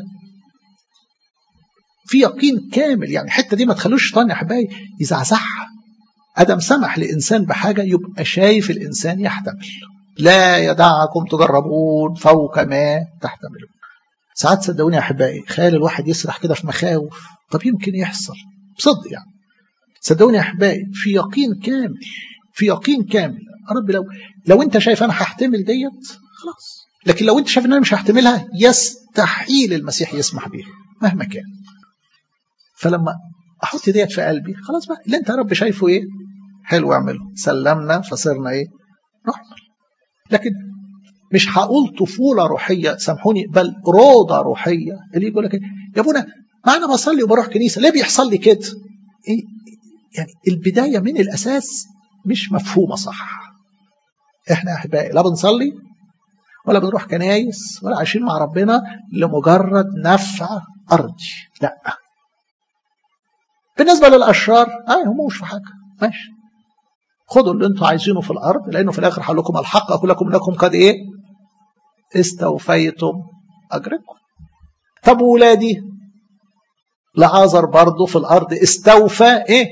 في يقين كامل يعني الحته دي ما تخلوش الشيطان يا احبائي يزعزعها ادم سمح لانسان بحاجه يبقى شايف الانسان يحتمل لا يدعكم تجربون فوق ما تحتملون ساعات صدقوني يا احبائي خيال الواحد يسرح كده في مخاوف طب يمكن يحصل بصدق يعني صدقوني يا احبائي في يقين كامل في يقين كامل يا رب لو لو انت شايف انا هحتمل ديت خلاص لكن لو انت شايف ان انا مش هحتملها يستحيل المسيح يسمح بيها مهما كان فلما احط ديت في قلبي خلاص بقى اللي انت يا رب شايفه ايه حلو اعمله سلمنا فصرنا ايه نحمل لكن مش هقول طفولة روحية سامحوني بل روضة روحية اللي يقول لك يا ابونا ما انا بصلي وبروح كنيسة ليه بيحصل لي كده إيه؟ يعني البداية من الأساس مش مفهومة صح احنا احبائي لا بنصلي ولا بنروح كنايس ولا عايشين مع ربنا لمجرد نفع أرضي لا بالنسبة للأشرار أي هم مش في حاجة ماشي خدوا اللي انتوا عايزينه في الأرض لأنه في الآخر هقول لكم الحق أقول لكم لكم قد إيه استوفيتم أجركم طب ولادي لعازر برضه في الأرض استوفى إيه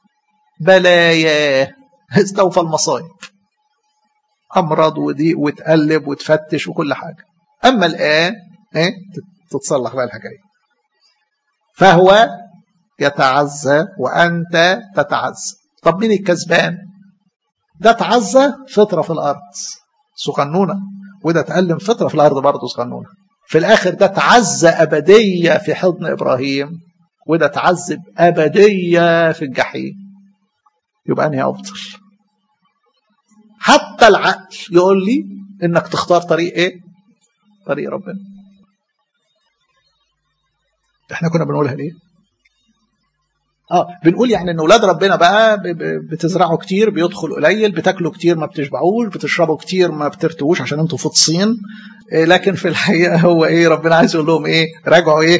بلايا استوفى المصايب أمراض وضيق وتقلب وتفتش وكل حاجة أما الآن إيه تتصلح بقى الحكاية فهو يتعزى وأنت تتعزى طب مين الكسبان ده تعزى فطرة في الأرض صغنونة وده تألم فطرة في الأرض برضه صغنونة في الآخر ده تعزى أبدية في حضن إبراهيم وده تعذب أبدية في الجحيم يبقى أنهي أفضل حتى العقل يقول لي انك تختار طريق ايه طريق ربنا احنا كنا بنقولها ليه اه بنقول يعني ان اولاد ربنا بقى بتزرعوا كتير بيدخل قليل بتاكلوا كتير ما بتشبعوش بتشربوا كتير ما بترتوش عشان انتوا فطسين إيه لكن في الحقيقه هو ايه ربنا عايز يقول لهم ايه راجعوا ايه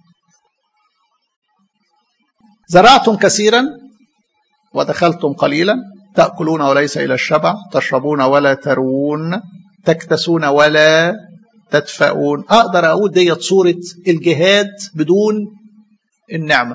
زرعتم كثيرا ودخلتم قليلا تاكلون وليس الى الشبع تشربون ولا تروون تكتسون ولا تدفئون اقدر اقول ديت صوره الجهاد بدون النعمه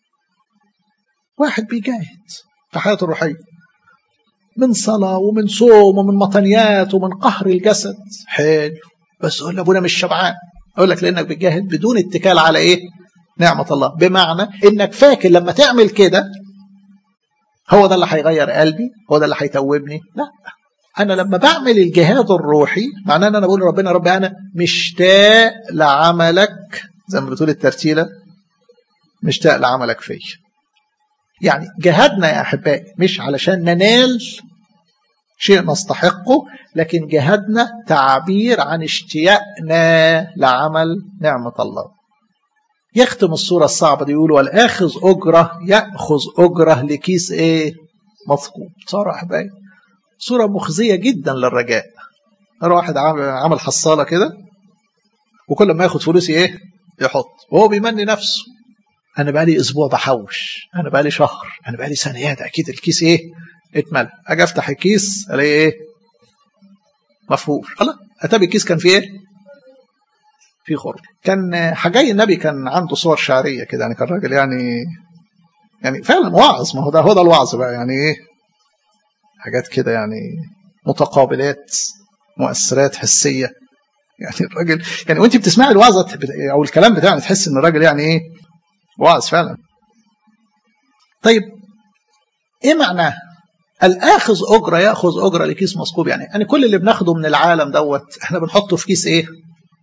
واحد بيجاهد في حياته الروحية من صلاة ومن صوم ومن مطنيات ومن قهر الجسد حلو بس قول ابونا مش شبعان اقول لك لانك بتجاهد بدون اتكال على ايه نعمة الله بمعنى انك فاكر لما تعمل كده هو ده اللي هيغير قلبي هو ده اللي هيتوبني لا انا لما بعمل الجهاد الروحي معناه ان انا بقول لربنا ربي انا مشتاق لعملك زي ما بتقول الترتيله مشتاق لعملك فيا يعني جهادنا يا احبائي مش علشان ننال شيء نستحقه لكن جهادنا تعبير عن اشتياقنا لعمل نعمه الله يختم الصوره الصعبه دي يقول والاخذ اجره ياخذ اجره لكيس ايه مثقوب صار احبائي صوره مخزيه جدا للرجاء انا واحد عمل حصاله كده وكل ما ياخد فلوسي ايه يحط وهو بيمني نفسه انا بقالي اسبوع بحوش انا بقالي شهر انا بقالي سنه يا ده اكيد الكيس ايه اتملى اجي افتح الكيس الاقي ايه مفهوش الله اتابع الكيس كان فيه ايه في خرم كان حجاي النبي كان عنده صور شعريه كده يعني كان راجل يعني يعني فعلا واعظ ما هو ده هو ده الوعظ بقى يعني ايه حاجات كده يعني متقابلات مؤثرات حسيه يعني الراجل يعني وانت بتسمعي الوعظه او الكلام بتاعه تحس ان الراجل يعني ايه واعظ فعلا طيب ايه معناه الاخذ اجره ياخذ اجره لكيس مثقوب يعني يعني كل اللي بناخده من العالم دوت احنا بنحطه في كيس ايه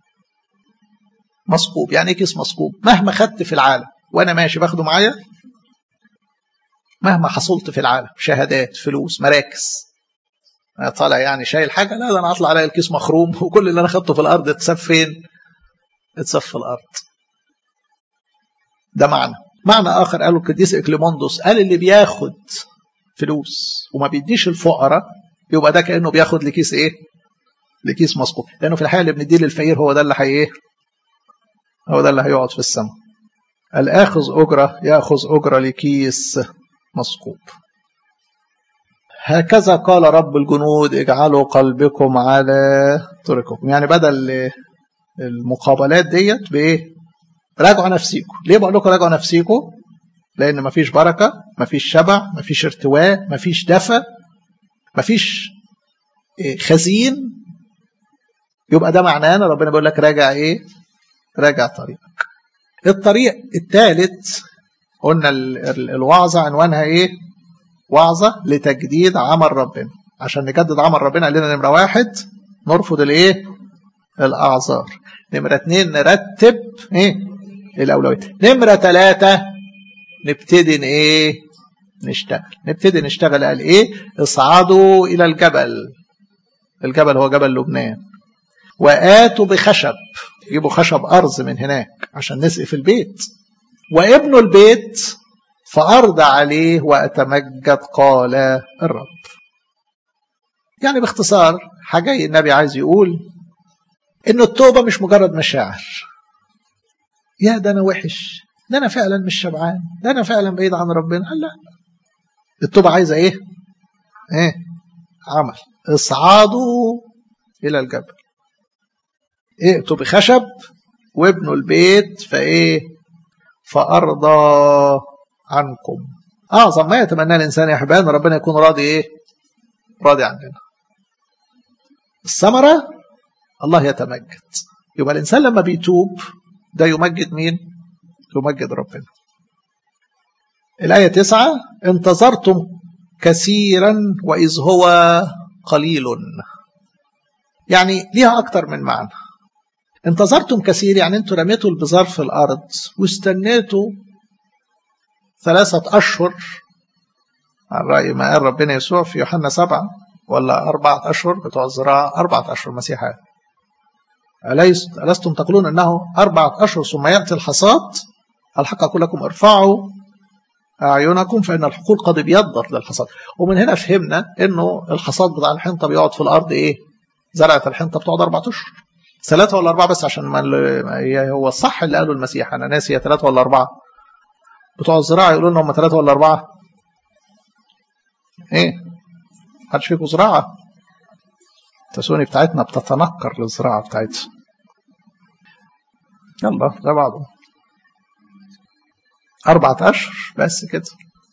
مثقوب يعني ايه كيس مثقوب مهما خدت في العالم وانا ماشي باخده معايا مهما حصلت في العالم شهادات فلوس مراكز انا طالع يعني شايل حاجه لا ده انا اطلع الاقي الكيس مخروم وكل اللي انا خدته في الارض اتساب فين اتساب في الارض ده معنى معنى اخر قاله القديس اكليموندوس قال اللي بياخد فلوس وما بيديش الفقراء يبقى ده كانه بياخد لكيس ايه لكيس مسقوط لانه في الحقيقه اللي بنديه للفقير هو ده اللي هي ايه هو ده اللي هيقعد في السماء الاخذ اجره ياخذ اجره لكيس مسقوب هكذا قال رب الجنود اجعلوا قلبكم على طرقكم يعني بدل المقابلات ديت بايه راجعوا نفسيكم ليه بقول لكم راجعوا نفسيكم لان مفيش بركه مفيش شبع مفيش ارتواء مفيش دفى مفيش خزين يبقى ده معناه ان ربنا بيقول لك راجع ايه راجع طريقك الطريق الثالث قلنا الوعظه عنوانها ايه وعظه لتجديد عمل ربنا عشان نجدد عمل ربنا قال لنا نمره واحد نرفض الايه الاعذار نمره اتنين نرتب ايه الاولويات نمره ثلاثه نبتدي ايه نشتغل نبتدي نشتغل قال ايه اصعدوا الى الجبل الجبل هو جبل لبنان واتوا بخشب يجيبوا خشب ارز من هناك عشان نسقف البيت وابنوا البيت فأرض عليه وأتمجد قال الرب يعني باختصار حاجة النبي عايز يقول إن التوبة مش مجرد مشاعر يا ده أنا وحش ده أنا فعلا مش شبعان ده أنا فعلا بعيد عن ربنا لا التوبة عايزة إيه؟ إيه؟ عمل اصعدوا إلى الجبل ائتوا بخشب وابنوا البيت فإيه؟ فأرضى عنكم أعظم ما يتمناه الإنسان يا أحبائي أن ربنا يكون راضي إيه؟ راضي عننا الثمرة الله يتمجد يبقى الإنسان لما بيتوب ده يمجد مين؟ يمجد ربنا الآية تسعة انتظرتم كثيرا وإذ هو قليل يعني ليها أكتر من معنى انتظرتم كثير يعني انتوا رميتوا البذار في الأرض واستنيتوا ثلاثة أشهر على رأي ما قال ربنا يسوع في يوحنا سبعة ولا أربعة أشهر بتوع الزراعة أربعة أشهر مسيحة أليس ألستم تقولون أنه أربعة أشهر ثم يأتي الحصاد الحق أقول لكم ارفعوا أعينكم فإن الحقول قد ابيضت للحصاد ومن هنا فهمنا أنه الحصاد بتاع الحنطة بيقعد في الأرض إيه زرعة الحنطة بتقعد أربعة أشهر ثلاثة ولا أربعة بس عشان ما هو الصح اللي قاله المسيح أنا ناسي ثلاثة ولا أربعة بتوع الزراعة يقولوا لنا هم ثلاثة ولا أربعة إيه محدش فيكم زراعة التسوني بتاعتنا بتتنكر للزراعة بتاعتها يلا زي بعضه أربعة أشهر بس كده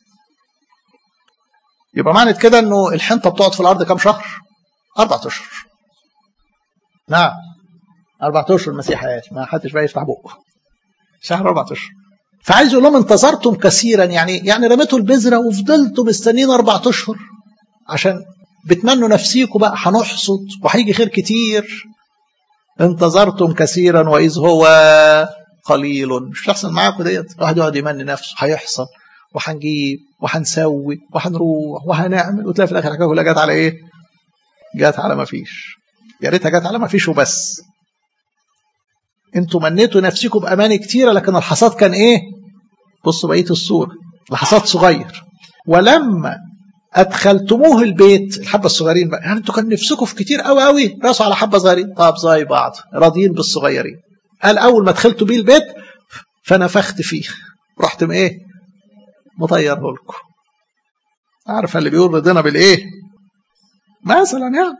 يبقى معنى كده إنه الحنطة بتقعد في الأرض كام شهر؟ أربعة أشهر نعم أربعة أشهر المسيح قال ما حدش بقى يفتح بقه شهر أربعة أشهر فعايز يقول لهم انتظرتم كثيرا يعني يعني رميتوا البذرة وفضلتوا مستنيين أربعة أشهر عشان بتمنوا نفسيكم بقى هنحصد وهيجي خير كتير انتظرتم كثيرا وإذ هو قليل مش هيحصل معاكم ديت واحد يقعد يمني نفسه هيحصل وهنجيب وهنسوي وهنروح وهنعمل وتلاقي في الاخر الحكايه كلها جت على ايه؟ جت على ما فيش يا ريتها جت على ما فيش وبس انتوا منيتوا نفسكم باماني كتيره لكن الحصاد كان ايه؟ بصوا بقيه الصوره الحصاد صغير ولما ادخلتموه البيت الحبه الصغيرين بقى يعني انتوا كان نفسكم في كتير قوي قوي راسوا على حبه صغيرين طب زي بعض راضيين بالصغيرين قال اول ما دخلتوا بيه البيت فنفخت فيه رحت ايه مطيره لكم عارفه اللي بيقول رضينا بالايه مثلا يعني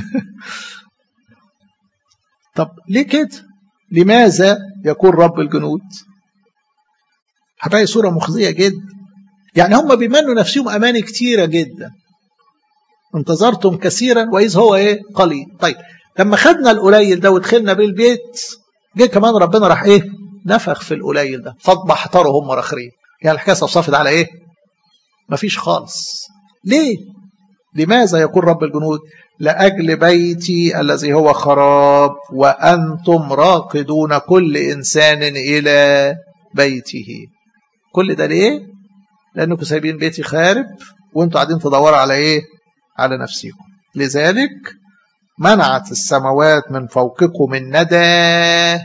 طب ليه كده لماذا يكون رب الجنود هتلاقي صوره مخزيه جدا يعني هم بيمنوا نفسهم اماني كتيره جدا انتظرتم كثيرا واذ هو ايه قليل طيب لما خدنا القليل ده ودخلنا بيه البيت جه كمان ربنا راح ايه نفخ في القليل ده فاضبحتروا هم رخرين يعني الحكايه صفصفت على ايه مفيش خالص ليه لماذا يقول رب الجنود لاجل بيتي الذي هو خراب وانتم راقدون كل انسان الى بيته كل ده ليه لانكم سايبين بيتي خارب وانتوا قاعدين تدوروا على ايه على نفسكم لذلك منعت السماوات من فوقكم الندى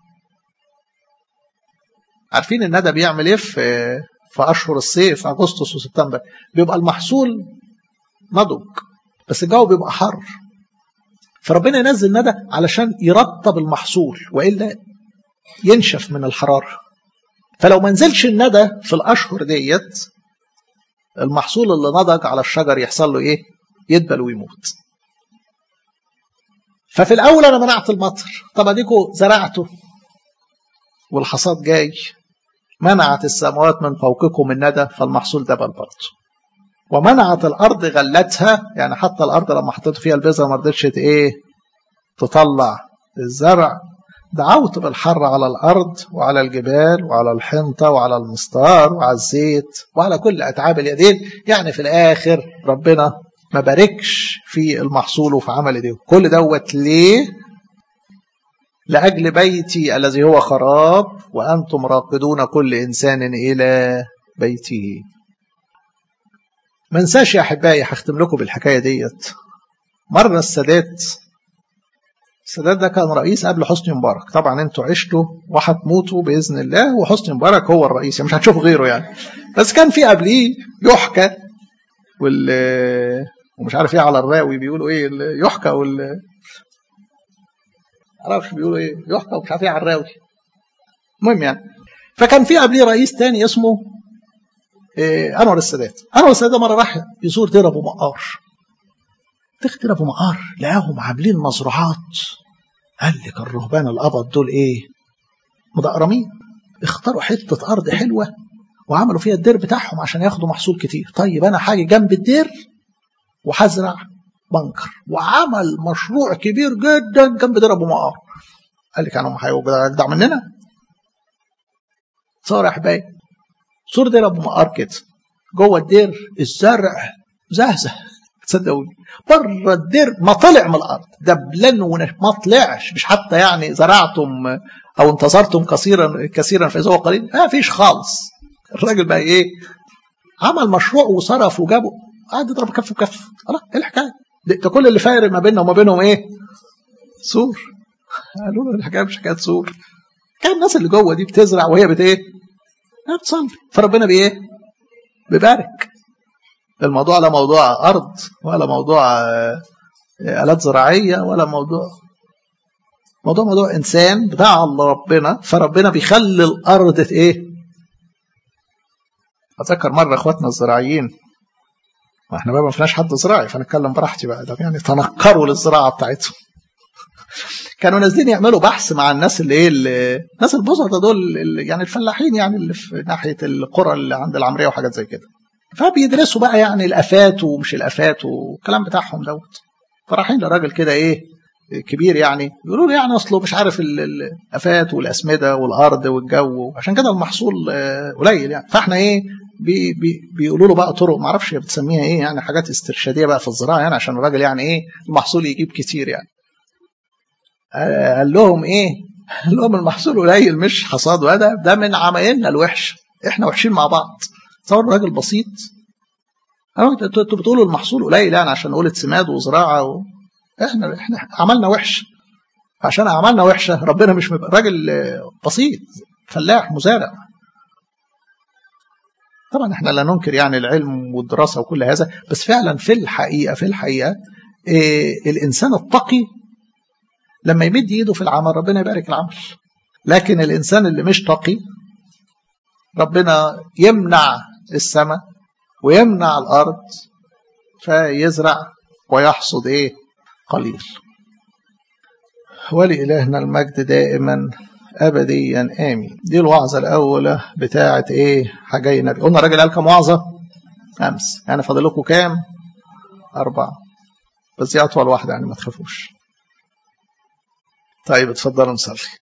عارفين الندى بيعمل ايه في في اشهر الصيف اغسطس وسبتمبر بيبقى المحصول نضج بس الجو بيبقى حر فربنا ينزل ندى علشان يرطب المحصول والا ينشف من الحراره فلو ما نزلش الندى في الاشهر ديت المحصول اللي نضج على الشجر يحصل له ايه يدبل ويموت ففي الاول انا منعت المطر طب اديكوا زرعته والحصاد جاي منعت السماوات من فوقكم الندى فالمحصول دبل برضه ومنعت الارض غلتها يعني حتى الارض لما حطيت فيها البذره ما رضتش ايه تطلع الزرع دعوت بالحر على الارض وعلى الجبال وعلى الحنطه وعلى المستار وعلى الزيت وعلى كل اتعاب اليدين يعني في الاخر ربنا ما باركش في المحصول وفي عمل ايديه كل دوت ليه لاجل بيتي الذي هو خراب وانتم راقدون كل انسان الى بيته ما انساش يا احبائي هختم لكم بالحكايه ديت مره السادات السادات ده كان رئيس قبل حسني مبارك طبعا انتوا عشتوا وهتموتوا باذن الله وحسني مبارك هو الرئيس يعني مش هتشوفوا غيره يعني بس كان في قبليه يحكى وال ومش عارف ايه على الراوي بيقولوا ايه يحكى وال معرفش بيقولوا ايه يحكى ومش عارف ايه على الراوي المهم يعني فكان في قبليه رئيس تاني اسمه إيه انور السادات انور السادات ده مره راح يزور دير ابو مقار دير ابو مقار لقاهم عاملين مزروعات قال لك الرهبان القبض دول ايه مدقرمين اختاروا حته ارض حلوه وعملوا فيها الدير بتاعهم عشان ياخدوا محصول كتير طيب انا حاجه جنب الدير وهزرع بنكر وعمل مشروع كبير جدا جنب دير ابو مقار قال لك انا هيبقى اجدع مننا صار يا حبايبي صور دير ابو مقار كده جوه الدير الزرع زهزه تصدقوني بره الدير ما طلع من الارض دبلن ونش ما طلعش مش حتى يعني زرعتم او انتظرتم كثيرا كثيرا فاذا هو قليل ما فيش خالص الراجل بقى ايه عمل مشروع وصرف وجابه قعد يضرب كف بكف الله ايه الحكايه ده كل اللي فارق ما بيننا وما بينهم ايه سور قالوا له الحكايه مش حكايه سور كان الناس اللي جوه دي بتزرع وهي بت ايه بتصلي فربنا بايه بيبارك الموضوع لا موضوع ارض ولا موضوع الات زراعيه ولا موضوع موضوع موضوع انسان بتاع الله ربنا فربنا بيخلي الارض ايه اتذكر مره اخواتنا الزراعيين واحنا بقى ما فيناش حد زراعي فنتكلم براحتي بقى ده يعني تنكروا للزراعه بتاعتهم كانوا نازلين يعملوا بحث مع الناس اللي ايه الناس البسطة دول يعني الفلاحين يعني اللي في ناحيه القرى اللي عند العمريه وحاجات زي كده فبيدرسوا بقى يعني الافات ومش الافات والكلام بتاعهم دوت فرايحين لراجل كده ايه كبير يعني يقولوا له يعني اصله مش عارف الافات والاسمده والارض والجو عشان كده المحصول قليل يعني فاحنا ايه بي بي بيقولوا له بقى طرق ما اعرفش بتسميها ايه يعني حاجات استرشاديه بقى في الزراعه يعني عشان الراجل يعني ايه المحصول يجيب كتير يعني قال لهم ايه قال لهم المحصول قليل مش حصاد وده ده من عمايلنا الوحش احنا وحشين مع بعض تصور راجل بسيط انتوا بتقولوا المحصول قليل يعني عشان نقول سماد وزراعه و... احنا احنا عملنا وحش عشان عملنا وحشه ربنا مش مبقى راجل بسيط فلاح مزارع طبعا احنا لا ننكر يعني العلم والدراسه وكل هذا بس فعلا في الحقيقه في الحقيقه إيه الانسان التقي لما يمد ايده في العمل ربنا يبارك العمل لكن الانسان اللي مش تقي ربنا يمنع السماء ويمنع الارض فيزرع ويحصد ايه قليل ولإلهنا المجد دائما أبديا آمين دي الوعظة الأولى بتاعة إيه حاجي نبي قلنا الراجل قال كم وعظة أمس يعني فاضل لكم كام أربعة بس دي أطول واحدة يعني ما تخافوش طيب اتفضلوا نصلي